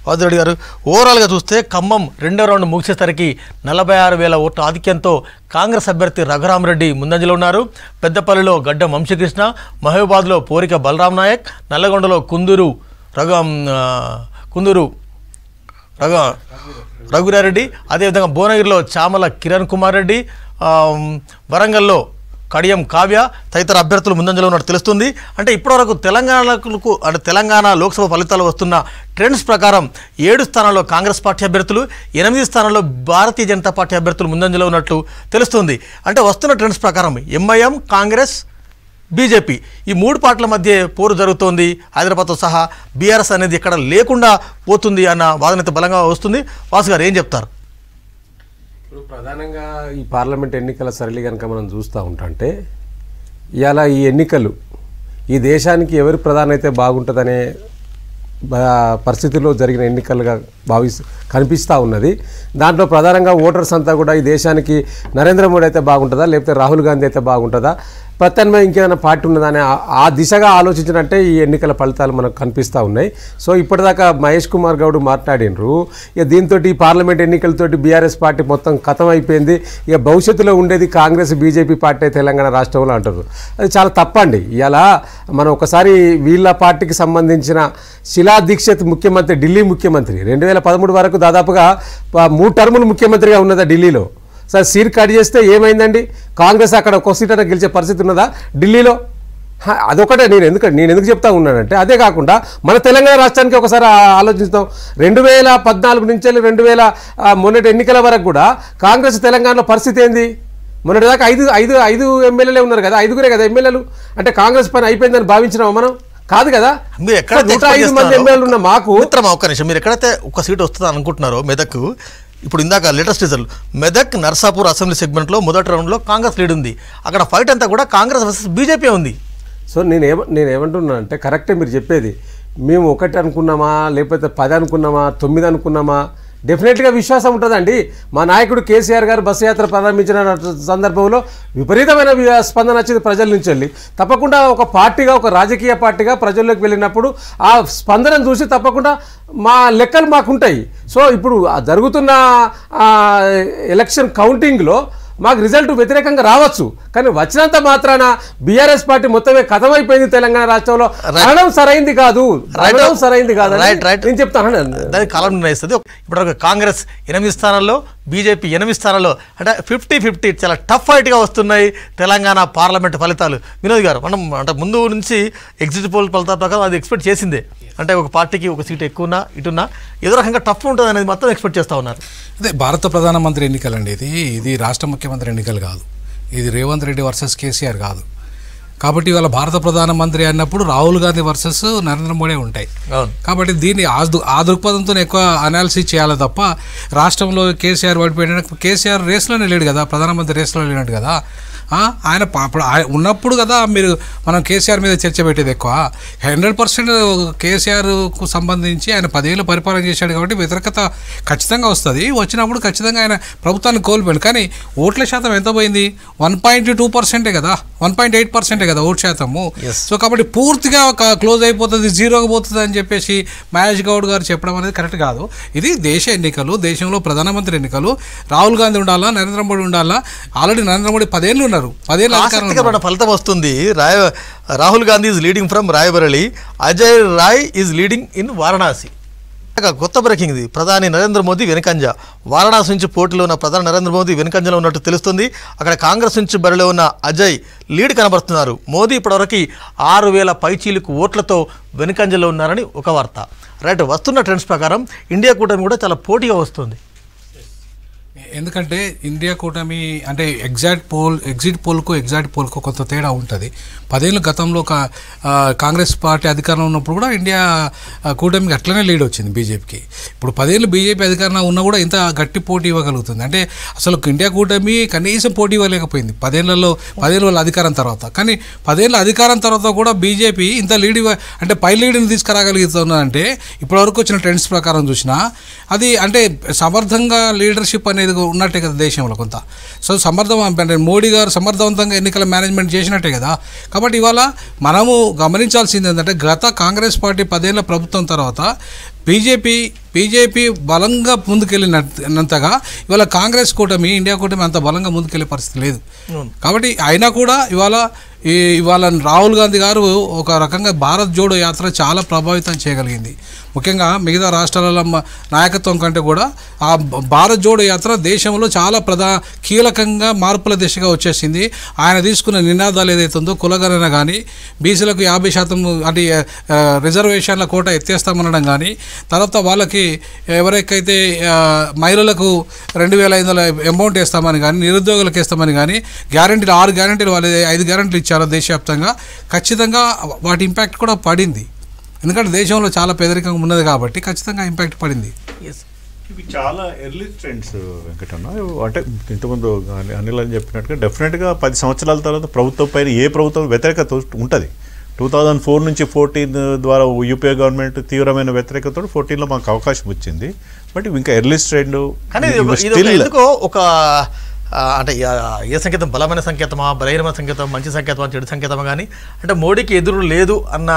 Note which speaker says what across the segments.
Speaker 1: వాదురెడ్డి గారు ఓవరాల్గా చూస్తే ఖమ్మం రెండో రౌండ్ ముగిసేసరికి నలభై ఆరు వేల ఓట్ల ఆధిక్యంతో కాంగ్రెస్ అభ్యర్థి రఘురామరెడ్డి ముందంజలో ఉన్నారు పెద్దపల్లిలో గడ్డ వంశీకృష్ణ మహబూబాద్లో పోరిక బలరాం నాయక్ నల్లగొండలో కుందూరు రఘు ఆ, కుందూరు రఘు రఘురారెడ్డి అదేవిధంగా భువనగిరిలో చామల కిరణ్ కుమార్ రెడ్డి ఆ, వరంగల్లో కడియం కావ్య తదితర అభ్యర్థులు ముందంజలో ఉన్నట్టు తెలుస్తుంది అంటే ఇప్పటివరకు తెలంగాణకు అంటే తెలంగాణ లోక్సభ ఫలితాలు వస్తున్న ట్రెండ్స్ ప్రకారం ఏడు స్థానాల్లో కాంగ్రెస్ పార్టీ అభ్యర్థులు ఎనిమిది స్థానాల్లో భారతీయ జనతా పార్టీ అభ్యర్థులు ముందంజలో ఉన్నట్లు తెలుస్తుంది అంటే వస్తున్న ట్రెండ్స్ ప్రకారం ఎంఐఎం కాంగ్రెస్ బీజేపీ ఈ మూడు పార్టీల మధ్య పోరు జరుగుతోంది హైదరాబాద్తో సహా బీఆర్ఎస్ అనేది ఇక్కడ లేకుండా పోతుంది అన్న వాదన అయితే బలంగా వస్తుంది వాసు గారు ఏం చెప్తారు
Speaker 2: ఇప్పుడు ప్రధానంగా ఈ పార్లమెంట్ ఎన్నికల సరళి కనుక మనం చూస్తూ ఉంటాంటే ఇవాళ ఈ ఎన్నికలు ఈ దేశానికి ఎవరు ప్రధాని అయితే బాగుంటుందనే బా- పరిస్థితుల్లో జరిగిన ఎన్నికలుగా భావి కనిపిస్తూ ఉన్నది దాంట్లో ప్రధానంగా ఓటర్స్ అంతా కూడా ఈ దేశానికి నరేంద్ర మోడీ అయితే బాగుంటుందా లేకపోతే రాహుల్ గాంధీ అయితే బాగుంటుందా ప్రత్యామ్నాయం ఇంకేమైనా పార్టీ ఉన్నదని ఆ- ఆ దిశగా ఆలోచించినట్టే ఈ ఎన్నికల ఫలితాలు మనకు కనిపిస్తూ ఉన్నాయి సో ఇప్పటిదాకా మహేష్ కుమార్ గౌడ్ మాట్లాడినరు ఇక దీంతో ఈ పార్లమెంట్ ఎన్నికలతోటి బీఆర్ఎస్ పార్టీ మొత్తం ఖతం అయిపోయింది ఇక భవిష్యత్తులో ఉండేది కాంగ్రెస్ బీజేపీ పార్టీ తెలంగాణ రాష్ట్రంలో అంటారు అది చాలా తప్పండి ఇలా మనం ఒకసారి వీళ్ళ పార్టీకి సంబంధించిన శిలా దీక్షిత్ ముఖ్యమంత్రి ఢిల్లీ ముఖ్యమంత్రి రెండు వేల పదమూడు వరకు దాదాపుగా ప- మూడు టర్ములు ముఖ్యమంత్రిగా ఉన్నదా ఢిల్లీలో సార్ సీట్ కట్ చేస్తే ఏమైందండి కాంగ్రెస్ అక్కడ ఒక సీట్ అయినా గెలిచే పరిస్థితి ఉన్నదా ఢిల్లీలో హ, అదొకటే నేను ఎందుకు నేను ఎందుకు చెప్తా ఉన్నానంటే అదే కాకుండా మన తెలంగాణ రాష్ట్రానికి ఒకసారి ఆ- ఆలోచిస్తాం రెండు వేల పద్నాలుగు నుంచి వెళ్ళి రెండు వేల ఆ, మొన్నటి ఎన్నికల వరకు కూడా కాంగ్రెస్ తెలంగాణలో పరిస్థితి ఏంది మొన్నటి దాకా ఐదు ఐదు ఐదు ఎమ్మెల్యేలే ఉన్నారు కదా ఐదుగురే కదా ఎమ్మెల్యేలు అంటే కాంగ్రెస్ పని అయిపోయిందని భావించినామా మనం కాదు కదా
Speaker 1: మీరు
Speaker 2: సో
Speaker 1: ఎక్కడైతే
Speaker 2: నూట ఐదు మంది ఎమ్మెల్యేలు ఉన్న మాకు
Speaker 1: మిత్రమా ఒక్క నిమిషం మీరు ఎక్కడైతే ఒక సీట్ వస్తుందో అనుకుంటున్నారో మెదక్ ఇప్పుడు ఇందాక latest result Medak Narsapur assembly సెగ్మెంట్లో మొదటి రౌండ్లో కాంగ్రెస్ లీడ్ ఉంది అక్కడ ఫైట్ అంతా కూడా కాంగ్రెస్ వర్సెస్ బీజేపీ ఉంది
Speaker 2: సో నేను ఏమ నేను ఏమంటున్నా అంటే కరెక్టే మీరు చెప్పేది మేము ఒకటి అనుకున్నామా లేకపోతే పది అనుకున్నామా తొమ్మిది అనుకున్నామా డెఫినెట్గా విశ్వాసం ఉంటుందండి మా నాయకుడు కేసీఆర్ గారు బస్సు యాత్ర ప్రారంభించిన సందర్భంలో విపరీతమైన వి- స్పందన వచ్చింది ప్రజల నుంచి వెళ్ళి తప్పకుండా ఒక పార్టీగా ఒక రాజకీయ పార్టీగా ప్రజల్లోకి వెళ్ళినప్పుడు ఆ స్పందనను చూసి తప్పకుండా మా లెక్కలు మాకుంటాయి సో ఇప్పుడు ఆ జరుగుతున్న ఆ, ఎలక్షన్ కౌంటింగ్లో మాకు రిజల్ట్ వ్యతిరేకంగా రావచ్చు కానీ వచ్చినంత మాత్రాన బీఆర్ఎస్ పార్టీ మొత్తమే కథమైపోయింది తెలంగాణ రాష్ట్రంలో అనడం సరైంది కాదు అనడం సరైంది కాదు అని
Speaker 1: Right, right.
Speaker 2: నేను చెప్తాను
Speaker 1: దానికి కాలం నిర్ణయిస్తుంది ఇప్పుడు కాంగ్రెస్ ఎనిమిది స్థానాల్లో బీజేపీ ఎనిమిది స్థానాల్లో అంటే ఫిఫ్టీ ఫిఫ్టీ చాలా టఫ్ ఫైట్గా వస్తున్నాయి తెలంగాణ పార్లమెంట్ ఫలితాలు వినోద్ గారు మనం అంటే ముందు నుంచి ఎగ్జిట్ పోల్ ఫలితాల ప్రకారం అది ఎక్స్పెక్ట్ చేసిందే అంటే ఒక పార్టీకి ఒక సీట్ ఎక్కువన్నా ఇటున్నా ఏదో రకంగా టఫ్ ఉంటుంది అనేది మొత్తం ఎక్స్పెక్ట్ చేస్తూ ఉన్నారు
Speaker 3: అదే భారత ప్రధానమంత్రి ఎన్నికలండి ఇది ఇది రాష్ట్ర ముఖ్యమంత్రి ఎన్నికలు కాదు ఇది రేవంత్ రెడ్డి వర్సెస్ కేసీఆర్ కాదు కాబట్టి ఇవాళ భారత ప్రధానమంత్రి అన్నప్పుడు రాహుల్ గాంధీ వర్సెస్ నరేంద్ర మోడీ ఉంటాయి
Speaker 1: అవును
Speaker 3: కాబట్టి దీన్ని ఆ దృ- ఆ దృక్పథంతో ఎక్కువ అనాలిసిస్ చేయాలి తప్ప రాష్ట్రంలో కేసీఆర్ ఓడిపోయిన కేసీఆర్ రేస్లోనే లేడు కదా ప్రధానమంత్రి రేస్లో లేనట్టు కదా ఆ, ఆయన పా- అప్పుడు ఆయన ఉన్నప్పుడు కదా మీరు మనం కేసీఆర్ మీద చర్చ పెట్టేది ఎక్కువ హండ్రెడ్ పర్సెంట్ కేసీఆర్కు సంబంధించి ఆయన పదేళ్ళు పరిపాలన చేశాడు కాబట్టి వ్యతిరేకత ఖచ్చితంగా వస్తుంది వచ్చినప్పుడు ఖచ్చితంగా ఆయన ప్రభుత్వాన్ని కోల్పోయాడు కానీ ఓట్ల శాతం ఎంత పోయింది వన్ పాయింట్ టూ పర్సెంటే కదా వన్ పాయింట్ ఎయిట్ పర్సెంటే కదా ఓట్ శాతము సో కాబట్టి పూర్తిగా ఒక క్లోజ్ అయిపోతుంది జీరోగా పోతుంది అని చెప్పేసి మహేష్ గౌడ్ గారు చెప్పడం అనేది కరెక్ట్ కాదు ఇది దేశ ఎన్నికలు దేశంలో ప్రధానమంత్రి ఎన్నికలు రాహుల్ గాంధీ ఉండాలా నరేంద్ర మోడీ ఉండాలా ఆల్రెడీ నరేంద్ర మోడీ పదేళ్ళు ఉన్నారు పదేళ్ళు అధికారంలో ఉన్నారు.
Speaker 1: ఆసక్తికరమైన ఫలితం వస్తుంది రాయ Rahul Gandhi is leading from Raebareli Ajay Rai is leading in Varanasi ఇక కొత్త బ్రేకింగ్ ఇది ప్రధాని నరేంద్ర మోదీ వెనుకంజ వారణాసి నుంచి పోటీలో ఉన్న ప్రధాని నరేంద్ర మోదీ వెనుకంజలో ఉన్నట్టు తెలుస్తుంది అక్కడ కాంగ్రెస్ నుంచి బరిలో ఉన్న అజయ్ లీడ్ కనబడుతున్నారు మోదీ ఇప్పటివరకు ఆరు వేల పైచీలకు ఓట్లతో వెనుకంజలో ఉన్నారని ఒక వార్త రైట్ వస్తున్న ట్రెండ్స్ ప్రకారం ఇండియా కూటమి కూడా చాలా పోటీగా వస్తుంది
Speaker 3: ఎందుకంటే ఇండియా కూటమి అంటే ఎగ్జాక్ట్ పోల్ ఎగ్జిట్ పోల్కు ఎగ్జాక్ట్ పోల్కు కొంత తేడా ఉంటుంది పదేళ్ళు గతంలో ఒక ఆ, కాంగ్రెస్ పార్టీ అధికారంలో ఉన్నప్పుడు కూడా ఇండియా ఆ, కూటమికి అట్లనే లీడ్ వచ్చింది బీజేపీకి ఇప్పుడు పదేళ్ళు బీజేపీ అధికారంలో ఉన్నా కూడా ఇంత గట్టి పోటీ ఇవ్వగలుగుతుంది అంటే అసలు ఇండియా కూటమి కనీసం పోటీ ఇవ్వలేకపోయింది పదేళ్లలో పదేళ్ళ వాళ్ళ అధికారం తర్వాత కానీ పదేళ్ళ అధికారం తర్వాత కూడా బీజేపీ ఇంత లీడ్ ఇవ్వ అంటే పై లీడ్ని తీసుకురాగలుగుతుందంటే ఇప్పటివరకు వచ్చిన ట్రెండ్స్ ప్రకారం చూసినా అది అంటే సమర్థంగా లీడర్షిప్ అనేది ఉన్నట్టే కదా దేశంలో కొంత సో సమర్థం అంటే మోడీ గారు సమర్థవంతంగా ఎన్నికల మేనేజ్మెంట్ చేసినట్టే కదా కాబట్టి ఇవాళ మనము గమనించాల్సింది ఏంటంటే గత కాంగ్రెస్ పార్టీ పదేళ్ల ప్రభుత్వం తర్వాత బీజేపీ బీజేపీ బలంగా ముందుకెళ్ళినంతగా ఇవాళ కాంగ్రెస్ కూటమి ఇండియా కూటమి అంత బలంగా ముందుకెళ్ళే పరిస్థితి లేదు కాబట్టి అయినా కూడా ఇవాళ ఈ ఇవాళ రాహుల్ గాంధీ గారు ఒక రకంగా భారత్ జోడో యాత్ర చాలా ప్రభావితం చేయగలిగింది ముఖ్యంగా మిగతా రాష్ట్రాల మ- నాయకత్వం కంటే కూడా ఆ బ- భారత్ జోడో యాత్ర దేశంలో చాలా ప్రధా కీలకంగా మార్పుల దిశగా వచ్చేసింది ఆయన తీసుకున్న నినాదాలు ఏదైతే ఉందో కులగణన కానీ బీసీలకు యాభై శాతం అంటే ఆ, రిజర్వేషన్ల కోట ఎత్తేస్తామనడం కానీ తర్వాత వాళ్ళకి ఎవరికైతే ఆ, మహిళలకు రెండు వేల ఐదు వందల అమౌంట్ వేస్తామని కానీ నిరుద్యోగులకు వేస్తామని కానీ గ్యారంటీలు ఆరు గ్యారంటీలు వాళ్ళు ఐదు గ్యారంటీలు ఇచ్చారు దేశవ్యాప్తంగా ఖచ్చితంగా వాటి ఇంపాక్ట్ కూడా పడింది ఎందుకంటే దేశంలో చాలా పేదరికంగా ఉన్నది కాబట్టి ఖచ్చితంగా ఇంపాక్ట్ పడింది
Speaker 4: ఇవి చాలా ఎర్లీ ట్రెండ్స్ వెంకటన్న అంటే ఇంతకుముందు అని- అనిల్ అని చెప్పినట్టుగా డెఫినెట్గా పది సంవత్సరాల తర్వాత ప్రభుత్వం పైన ఏ ప్రభుత్వం వ్యతిరేకత ఉంటుంది టూ థౌజండ్ ఫోర్ నుంచి ఫోర్టీన్ ద్వారా యూపీఏ గవర్నమెంట్ తీవ్రమైన వ్యతిరేకత ఫోర్టీన్లో మాకు అవకాశం వచ్చింది బట్ ఇవి ఇంకా ఎర్లీ ట్రెండ్
Speaker 1: కానీ ఇది ఒక- ఇది ఒక ఎందుకో ఒక ఆ, అంటే ఆ, ఏ సంకేతం బలమైన సంకేతమా బలహీనమైన సంకేతం మంచి సంకేతమా చెడు సంకేతమా కానీ అంటే మోడీకి ఎదురు లేదు అన్న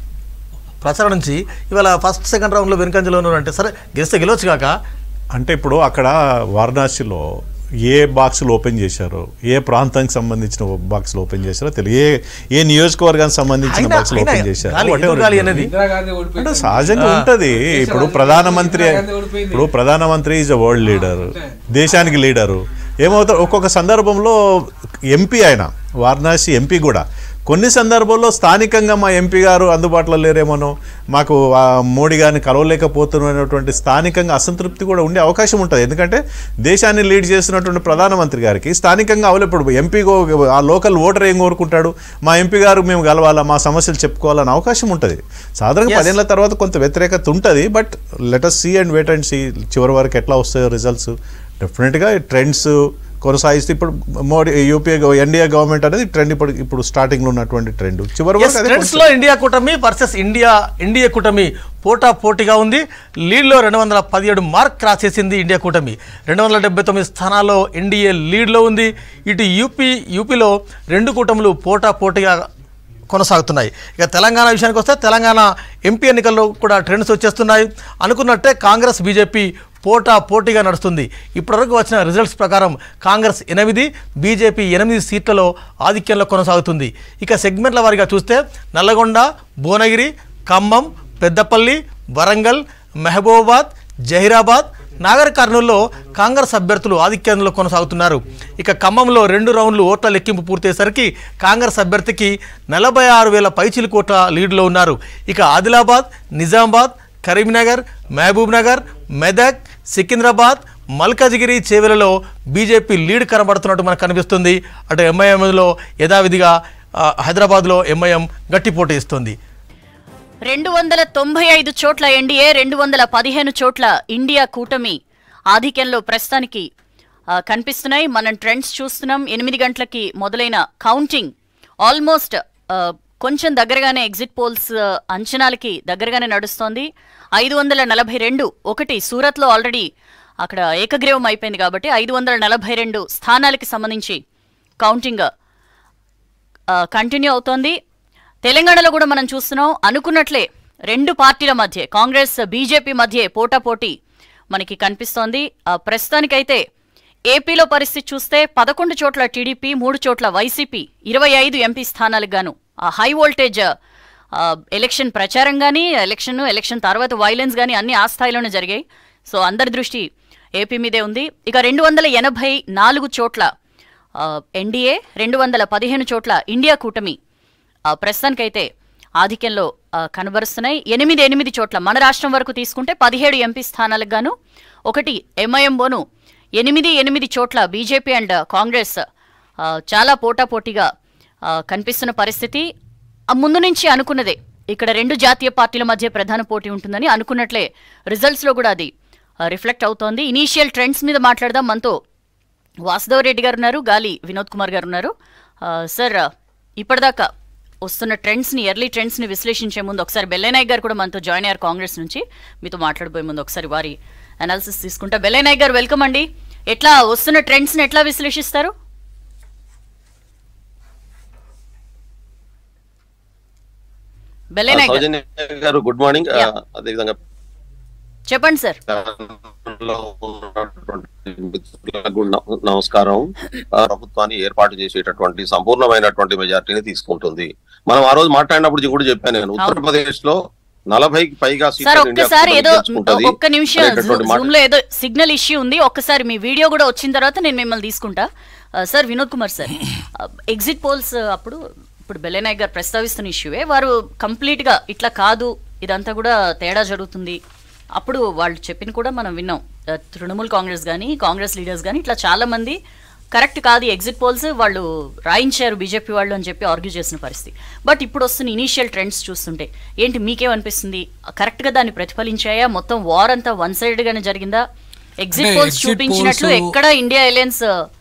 Speaker 1: ప్రచారం నుంచి ఇవాళ ఫస్ట్ సెకండ్ రౌండ్లో వెనుకంజలో ఉన్నారు అంటే సరే గెలిస్తే గెలవచ్చు కాక
Speaker 4: అంటే ఇప్పుడు అక్కడ వారణాసిలో ఏ బాక్సులు ఓపెన్ చేశారో ఏ ప్రాంతానికి సంబంధించిన బాక్సులు ఓపెన్ చేశారో తెలియదు ఏ ఏ నియోజకవర్గానికి సంబంధించిన
Speaker 1: అయినా-
Speaker 4: బాక్సులు
Speaker 1: అయినా
Speaker 4: ఓపెన్ చేశారో
Speaker 1: గాలి,
Speaker 4: whatever
Speaker 1: ఎదురు గాలి
Speaker 4: it may
Speaker 1: అనేది
Speaker 4: be. అంటే సహజంగా ఉంటది ఇప్పుడు ప్రధానమంత్రి ఇప్పుడు ప్రధానమంత్రి ఈజ్ అ వరల్డ్ లీడర్ దేశానికి లీడరు ఏమవుతారు ఒక్కొక్క సందర్భంలో ఎంపీ ఆయన వారణాసి ఎంపీ కూడా కొన్ని సందర్భాల్లో స్థానికంగా మా ఎంపీ గారు అందుబాటులో లేరేమోనో మాకు ఆ మోడీ గారిని కలవలేకపోతున్నటువంటి స్థానికంగా అసంతృప్తి కూడా ఉండే అవకాశం ఉంటుంది ఎందుకంటే దేశాన్ని లీడ్ చేస్తున్నటువంటి ప్రధానమంత్రి గారికి స్థానికంగా అవలే ఇప్పుడు ఎంపీ ఆ లోకల్ ఓటర్ ఏం కోరుకుంటాడు మా ఎంపీ గారు మేము కలవాలా మా సమస్యలు చెప్పుకోవాలన్న అవకాశం ఉంటుంది సాధారణంగా పదేళ్ల తర్వాత కొంత వ్యతిరేకత ఉంటుంది but let's see and wait and see చివరి వరకు ఎట్లా వస్తాయో రిజల్ట్స్ డెఫినెట్గా ట్రెండ్స్ కొనసాగిస్తే ఇప్పుడు మోడీ యూపీఏ ఎన్డీఏ గవర్నమెంట్ అనేది ట్రెండ్ ఇప్పుడు ఇప్పుడు స్టార్టింగ్లో ఉన్నటువంటి ట్రెండ్ చివరి వరకు అదే
Speaker 1: ట్రెండ్స్ లో ఇండియా కూటమి వర్సెస్ ఇండియా ఎన్డీఏ కూటమి పోటా పోటీగా ఉంది లీడ్లో రెండు వందల పదిహేడు మార్క్ క్రాస్ చేసింది ఇండియా కూటమి రెండు వందల డెబ్బై తొమ్మిది స్థానాల్లో ఎన్డీఏ లీడ్లో ఉంది ఇటు యూపీ యూపీలో రెండు కూటములు పోటా పోటీగా కొనసాగుతున్నాయి ఇక తెలంగాణ విషయానికి వస్తే తెలంగాణ ఎంపీ ఎన్నికల్లో కూడా ట్రెండ్స్ వచ్చేస్తున్నాయి అనుకున్నట్టే కాంగ్రెస్ బీజేపీ పోటా పోటీగా నడుస్తుంది ఇప్పటివరకు వచ్చిన రిజల్ట్స్ ప్రకారం కాంగ్రెస్ ఎనిమిది బీజేపీ ఎనిమిది సీట్లలో ఆధిక్యంలో కొనసాగుతుంది ఇక సెగ్మెంట్ల వారీగా చూస్తే నల్లగొండ భువనగిరి ఖమ్మం పెద్దపల్లి వరంగల్ మహబూబాబాద్ జహీరాబాద్ నాగర్ కర్నూల్లో కాంగ్రెస్ అభ్యర్థులు ఆధిక్యంలో కొనసాగుతున్నారు ఇక ఖమ్మంలో రెండు రౌండ్లు ఓట్ల లెక్కింపు పూర్తయ్యేసరికి కాంగ్రెస్ అభ్యర్థికి నలభై ఆరు వేల పైచిలు కోట్ల లీడ్లో ఉన్నారు ఇక ఆదిలాబాద్ నిజామాబాద్ కరీంనగర్ మహబూబ్ నగర్ మెదక్ సికింద్రాబాద్ మల్కాజిగిరి చేవెలలో బీజేపీ లీడ్ కనబడుతున్నట్టు మనకు కనిపిస్తుంది అటు ఎంఐఎంలో యథావిధిగా ఆ, హైదరాబాద్లో ఎంఐఎం గట్టి పోటీ ఇస్తుంది
Speaker 5: రెండు వందల తొంభై ఐదు చోట్ల ఎన్డీఏ రెండు వందల పదిహేను చోట్ల ఇండియా కూటమి ఆధిక్యంలో ప్రస్తుతానికి ఆ, కనిపిస్తున్నాయి మనం ట్రెండ్స్ చూస్తున్నాం ఎనిమిది గంటలకి మొదలైన కౌంటింగ్ ఆల్మోస్ట్ ఆ, కొంచెం దగ్గరగానే ఎగ్జిట్ పోల్స్ ఆ, అంచనాలకి దగ్గరగానే నడుస్తోంది ఐదు వందల నలభై రెండు ఒకటి సూరత్లో ఆల్రెడీ అక్కడ ఏకగ్రీవం అయిపోయింది కాబట్టి ఐదు వందల నలభై రెండు స్థానాలకి సంబంధించి కౌంటింగ్ కంటిన్యూ అవుతోంది తెలంగాణలో కూడా మనం చూస్తున్నాం అనుకున్నట్లే రెండు పార్టీల మధ్య కాంగ్రెస్ బీజేపీ మధ్య పోటాపోటీ మనకి కనిపిస్తోంది ఆ, ప్రస్తుతానికైతే ఏపీలో పరిస్థితి చూస్తే పదకొండు చోట్ల టీడీపీ మూడు చోట్ల వైసీపీ ఇరవై ఐదు ఎంపీ స్థానాలకు గాను ఆ హై వోల్టేజ్ ఆ, ఎలక్షన్ ప్రచారం కానీ ఎలక్షన్ ఎలక్షన్ తర్వాత వైలెన్స్ కానీ అన్ని ఆ స్థాయిలోనే జరిగాయి సో అందరి దృష్టి ఏపీ మీదే ఉంది ఇక రెండు వందల ఎనభై నాలుగు చోట్ల ఎన్డీఏ రెండు వందల పదిహేను చోట్ల ఇండియా కూటమి ఆ, ప్రస్తుతానికైతే ఆధిక్యంలో ఆ, కనబరుస్తున్నాయి ఎనిమిది ఎనిమిది చోట్ల మన రాష్ట్రం వరకు తీసుకుంటే పదిహేడు ఎంపీ స్థానాలకు గాను ఒకటి ఎంఐఎంఓను ఎనిమిది ఎనిమిది చోట్ల బీజేపీ అండ్ కాంగ్రెస్ ఆ, చాలా పోటాపోటీగా ఆ, కనిపిస్తున్న పరిస్థితి ఆ, ముందు నుంచి అనుకున్నదే ఇక్కడ రెండు జాతీయ పార్టీల మధ్య ప్రధాన పోటీ ఉంటుందని అనుకున్నట్లే రిజల్ట్స్లో కూడా అది రిఫ్లెక్ట్ అవుతోంది ఇనీషియల్ ట్రెండ్స్ మీద మాట్లాడదాం మనతో వాసుదేవ్ రెడ్డి గారు ఉన్నారు గాలి వినోద్ కుమార్ గారు ఉన్నారు ఆ, సార్ ఇప్పటిదాకా వస్తున్న ట్రెండ్స్ని ఎర్లీ ట్రెండ్స్ని విశ్లేషించే ముందు ఒకసారి బెల్లైనాయక్ గారు కూడా మనతో జాయిన్ అయ్యారు కాంగ్రెస్ నుంచి మీతో మాట్లాడబోయే ముందు ఒకసారి వారి అనాలిసిస్ తీసుకుంటా బెల్లైనాయక్ గారు వెల్కమ్ అండి ఎట్లా వస్తున్న ట్రెండ్స్ని ఎట్లా విశ్లేషిస్తారు బెల్లైనాయక్ గారు
Speaker 6: సౌజన్య గారు గుడ్ మార్నింగ్
Speaker 5: Yeah.
Speaker 6: అదేవిధంగా
Speaker 5: చెప్పండి సార్
Speaker 6: లో ఉన్నటువంటి మిత్రులకు న- నమస్కారం ఆ, ప్రభుత్వాన్ని ఏర్పాటు చేసేటటువంటి సంపూర్ణమైనటువంటి మెజార్టీని తీసుకుంటుంది మనం ఆ రోజు మాట్లాడినప్పుడు కూడా చెప్పాను నేను ఉత్తరప్రదేశ్ లో నలభైకి పైగా
Speaker 5: సార్
Speaker 6: సీట్లను ఇండియా
Speaker 5: ఒక్కసారి
Speaker 6: కూటమి
Speaker 5: ఏదో
Speaker 6: గెలుచుకుంటది
Speaker 5: ఒక్క నిమిషం
Speaker 6: అనేటటువంటి మాట
Speaker 5: జూమ్ లో ఏదో సిగ్నల్ ఇష్యూ ఉంది ఒక్కసారి మీ వీడియో కూడా వచ్చిన తర్వాత నేను మిమ్మల్ని తీసుకుంటా ఆ, sir Vinod Kumar sir exit polls అప్పుడు ఇప్పుడు బెల్లెనాయక్ గారు ప్రస్తావిస్తున్న ఇష్యూవే వారు కంప్లీట్ గా ఇట్లా కాదు ఇదంతా కూడా తేడా జరుగుతుంది అప్పుడు వాళ్ళు చెప్పిన కూడా మనం విన్నాం ఆ, తృణమూల్ కాంగ్రెస్ కానీ కాంగ్రెస్ లీడర్స్ కానీ ఇట్లా చాలా మంది కరెక్ట్ కాదు ఎగ్జిట్ పోల్స్ వాళ్ళు రాయించారు బీజేపీ వాళ్ళు అని చెప్పి ఆర్గ్యూ చేసిన పరిస్థితి బట్ ఇప్పుడు వస్తున్న ఇనీషియల్ ట్రెండ్స్ చూస్తుంటే ఏంటి మీకేమనిపిస్తుంది కరెక్ట్ గా దాన్ని ప్రతిఫలించాయా మొత్తం వార్ అంతా వన్ సైడ్ గానే జరిగిందా ఎగ్జిట్
Speaker 3: అంటే
Speaker 5: పోల్స్
Speaker 3: exit
Speaker 5: చూపించినట్లు
Speaker 3: polls-
Speaker 5: ఎక్కడ ఇండియా అలయన్స్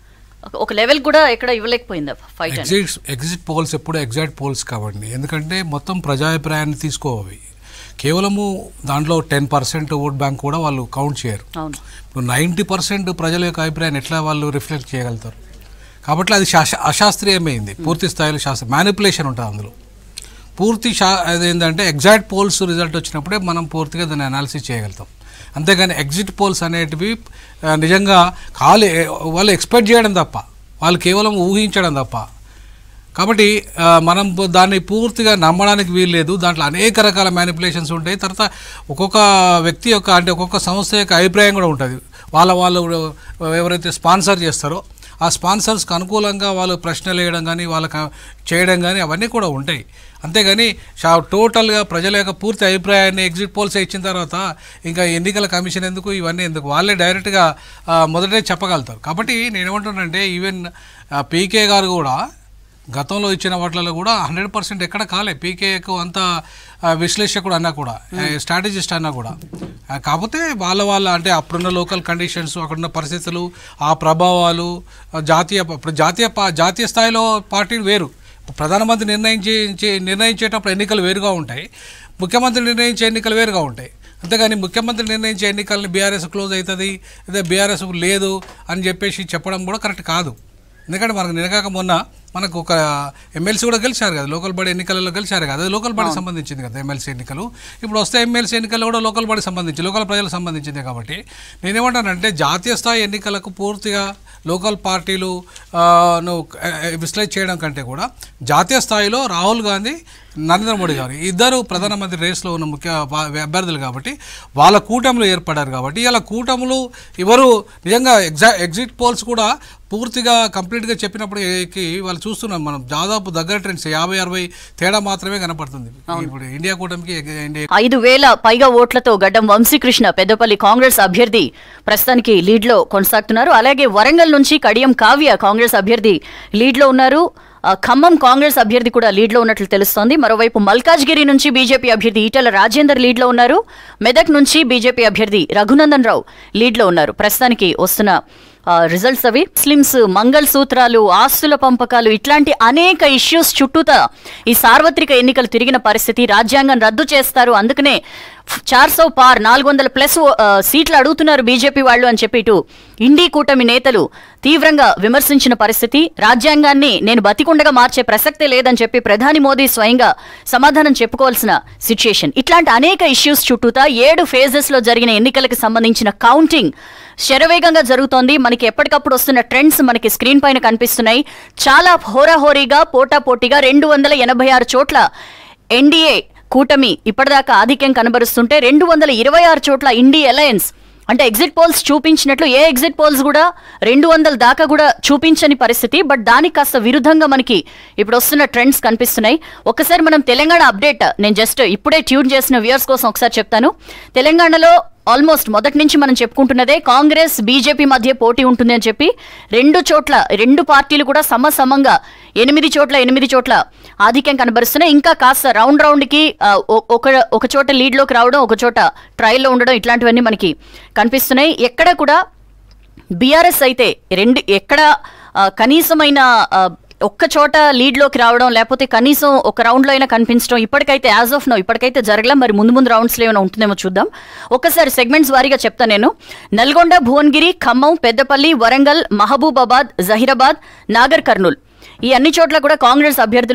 Speaker 5: ఒక లెవెల్ కూడా ఎక్కడ ఇవ్వలేకపోయిందా ఫైట్ అని
Speaker 3: ఎగ్జిట్ ఎగ్జిట్ పోల్స్ ఎప్పుడు ఎగ్జాక్ట్ పోల్స్ కావండి ఎందుకంటే మొత్తం ప్రజాభిప్రాయాన్ని తీసుకోవి కేవలము దాంట్లో టెన్ పర్సెంట్ ఓట్ బ్యాంక్ కూడా వాళ్ళు కౌంట్ చేయరు
Speaker 5: అవును
Speaker 3: ఇప్పుడు నైంటీ పర్సెంట్ ప్రజల యొక్క అభిప్రాయాన్ని ఎట్లా వాళ్ళు రిఫ్లెక్ట్ చేయగలుగుతారు కాబట్టి అది శాశ అశాస్త్రీయమైంది పూర్తి స్థాయిలో శాస్త్ర మ్యానిపులేషన్ ఉంటుంది అందులో పూర్తి షా అదేంటంటే ఎగ్జాక్ట్ పోల్స్ రిజల్ట్ వచ్చినప్పుడే మనం పూర్తిగా దాన్ని అనాలిసిస్ చేయగలుగుతాం అంతేగాని ఎగ్జిట్ పోల్స్ అనేటివి ఆ, నిజంగా కాలే వాళ్ళు ఎక్స్పెక్ట్ చేయడం తప్ప వాళ్ళు కేవలం ఊహించడం తప్ప కాబట్టి ఆ, మనం ప- దాన్ని పూర్తిగా నమ్మడానికి వీల్లేదు దాంట్లో అనేక రకాల మ్యానిపులేషన్స్ ఉంటాయి తర్వాత ఒక్కొక్క వ్యక్తి యొక్క అంటే ఒక్కొక్క సంస్థ యొక్క అభిప్రాయం కూడా ఉంటుంది వాళ్ళ వాళ్ళు ఎవరైతే స్పాన్సర్ చేస్తారో ఆ స్పాన్సర్స్కి అనుకూలంగా వాళ్ళు ప్రశ్నలు వేయడం కానీ వాళ్ళకి చేయడం కానీ అవన్నీ కూడా ఉంటాయి అంతేగాని షా టోటల్గా ప్రజల యొక్క పూర్తి అభిప్రాయాన్ని ఎగ్జిట్ పోల్స్ ఇచ్చిన తర్వాత ఇంకా ఎన్నికల కమిషన్ ఎందుకు ఇవన్నీ ఎందుకు వాళ్ళే డైరెక్ట్గా ఆ, మొదటే చెప్పగలుగుతారు కాబట్టి నేను ఏమంటున్నానంటే ఈవెన్ పీకే గారు కూడా గతంలో ఇచ్చిన వాటిలలో కూడా హండ్రెడ్ పర్సెంట్ ఎక్కడ కాలే పీకేకు అంత ఆ, విశ్లేషకుడు అన్నా కూడా స్ట్రాటజిస్ట్ అన్నా కూడా ఆ, కాకపోతే వాళ్ళ వాళ్ళ అంటే అప్పుడున్న లోకల్ కండిషన్స్ అక్కడున్న పరిస్థితులు ఆ ప్రభావాలు ఆ, జాతీయ ఇప్పుడు జాతీయ పా- జాతీయ స్థాయిలో పార్టీలు వేరు ప్రధానమంత్రి నిర్ణయించే నిర్ణయించేటప్పుడు ఎన్నికలు వేరుగా ఉంటాయి ముఖ్యమంత్రి నిర్ణయించే ఎన్నికలు వేరుగా ఉంటాయి అంతేగాని ముఖ్యమంత్రి నిర్ణయించే ఎన్నికల్ని బీఆర్ఎస్ క్లోజ్ అవుతుంది అదే బీఆర్ఎస్ లేదు అని చెప్పేసి చెప్పడం కూడా కరెక్ట్ కాదు ఎందుకంటే మనకు నినగాక మొన్న మనకు ఒక ఎమ్మెల్సీ కూడా గెలిచారు కదా లోకల్ బాడీ ఎన్నికలలో గెలిచారు కదా అది లోకల్ బాడీ సంబంధించింది కదా ఎమ్మెల్సీ ఎన్నికలు ఇప్పుడు వస్తే ఎమ్మెల్సీ ఎన్నికలు కూడా లోకల్ బాడీ సంబంధించి లోకల్ ప్రజలకు సంబంధించింది కాబట్టి నేనేమంటానంటే జాతీయ స్థాయి ఎన్నికలకు పూర్తిగా లోకల్ పార్టీలు ఆ, ను విశ్లేష చేయడం కంటే కూడా జాతీయ స్థాయిలో రాహుల్ గాంధీ నరేంద్ర మోడీ గారు ఇద్దరు ప్రధానమంత్రి రేస్లో ఉన్న ముఖ్య పా- అభ్యర్థులు కాబట్టి వాళ్ళ కూటములు ఏర్పడారు కాబట్టి ఇలా కూటములు ఎవరు నిజంగా ఎగ్జా ఎగ్జిట్ పోల్స్ కూడా పూర్తిగా కంప్లీట్గా చెప్పినప్పటికీ వాళ్ళు చూస్తున్నాం మనం దాదాపు దగ్గర ట్రెండ్స్ యాభై అరవై తేడా మాత్రమే కనపడుతుంది ఇప్పుడు ఇండియా కూటమికి ఎగ్- ఇండియా
Speaker 5: ఐదు వేల పైగా ఓట్లతో గడ్డం వంశీకృష్ణ పెద్దపల్లి కాంగ్రెస్ అభ్యర్థి ప్రస్తుతానికి లీడ్ లో కొనసాగుతున్నారు అలాగే వరంగల్ నుంచి కడియం కావ్య కాంగ్రెస్ అభ్యర్థి లీడ్ లో ఉన్నారు ఆ, ఖమ్మం కాంగ్రెస్ అభ్యర్థి కూడా లీడ్ లో ఉన్నట్లు తెలుస్తోంది మరోవైపు మల్కాజ్గిరి నుంచి బీజేపీ అభ్యర్థి ఈటెల రాజేందర్ లీడ్ లో ఉన్నారు మెదక్ నుంచి బీజేపీ అభ్యర్థి రఘునందన్ రావు లీడ్ లో ఉన్నారు ప్రస్తుతానికి వస్తున్న రిజల్ట్స్ అవి ముస్లిమ్స్ మంగళ సూత్రాలు ఆస్తుల పంపకాలు ఇట్లాంటి అనేక ఇష్యూస్ చుట్టూతా ఈ సార్వత్రిక ఎన్నికలు తిరిగిన పరిస్థితి రాజ్యాంగం రద్దు చేస్తారు అందుకనే చార్ సౌ పార్ నాలుగు వందల ప్లస్ ఆ, సీట్లు అడుగుతున్నారు బీజేపీ వాళ్ళు అని చెప్పి ఇటు ఇండీ కూటమి నేతలు తీవ్రంగా విమర్శించిన పరిస్థితి రాజ్యాంగాన్ని నేను బతికుండగా మార్చే ప్రసక్తే లేదని చెప్పి ప్రధాని మోదీ స్వయంగా సమాధానం చెప్పుకోవాల్సిన సిచ్యుయేషన్ ఇట్లాంటి అనేక ఇష్యూస్ చుట్టూతా ఏడు ఫేజెస్ లో జరిగిన ఎన్నికలకు సంబంధించిన కౌంటింగ్ శరవేగంగా జరుగుతోంది మనకి ఎప్పటికప్పుడు వస్తున్న ట్రెండ్స్ మనకి స్క్రీన్ పైన కనిపిస్తున్నాయి చాలా హోరాహోరీగా పోటాపోటీగా రెండు వందల ఎనభై ఆరు చోట్ల ఎన్డీఏ కూటమి ఇప్పటిదాకా ఆధిక్యం కనబరుస్తుంటే రెండు వందల ఇరవై ఆరు చోట్ల ఇండి అలయన్స్ అంటే ఎగ్జిట్ పోల్స్ చూపించినట్లు ఏ ఎగ్జిట్ పోల్స్ కూడా రెండు వందల దాకా కూడా చూపించని పరిస్థితి బట్ దానికి కాస్త విరుద్ధంగా మనకి ఇప్పుడు వస్తున్న ట్రెండ్స్ కనిపిస్తున్నాయి ఒకసారి మనం తెలంగాణ అప్డేట్ నేను జస్ట్ ఇప్పుడే ట్యూన్ చేసిన వ్యూయర్స్ కోసం ఒకసారి చెప్తాను తెలంగాణలో ఆల్మోస్ట్ మొదటి నుంచి మనం చెప్పుకుంటున్నదే కాంగ్రెస్ బీజేపీ మధ్య పోటీ ఉంటుంది అని చెప్పి రెండు చోట్ల రెండు పార్టీలు కూడా సమసమంగా ఎనిమిది చోట్ల ఎనిమిది చోట్ల ఆధిక్యం కనబరుస్తున్నాయి ఇంకా కాస్త రౌండ్ రౌండ్కి ఆ, ఒ- ఒక ఒక చోట లీడ్లోకి రావడం ఒక చోట ట్రయల్లో ఉండడం ఇట్లాంటివన్నీ మనకి కనిపిస్తున్నాయి ఎక్కడ కూడా బీఆర్ఎస్ అయితే రెండు ఎక్కడ ఆ, కనీసమైన ఆ, ఒక్క చోట లీడ్లోకి రావడం లేకపోతే కనీసం ఒక రౌండ్లో అయినా కనిపించడం ఇప్పటికైతే యాజ్ ఆఫ్ నో ఇప్పటికైతే జరగలం మరి ముందు ముందు రౌండ్స్లో ఏమైనా ఉంటుందేమో చూద్దాం ఒక్కసారి సెగ్మెంట్స్ వారీగా చెప్తా నేను నల్గొండ భువనగిరి ఖమ్మం పెద్దపల్లి వరంగల్ మహబూబాబాద్ జహీరాబాద్ నాగర్ కర్నూల్ ఈ అన్ని చోట్ల కూడా కాంగ్రెస్ అభ్యర్థులు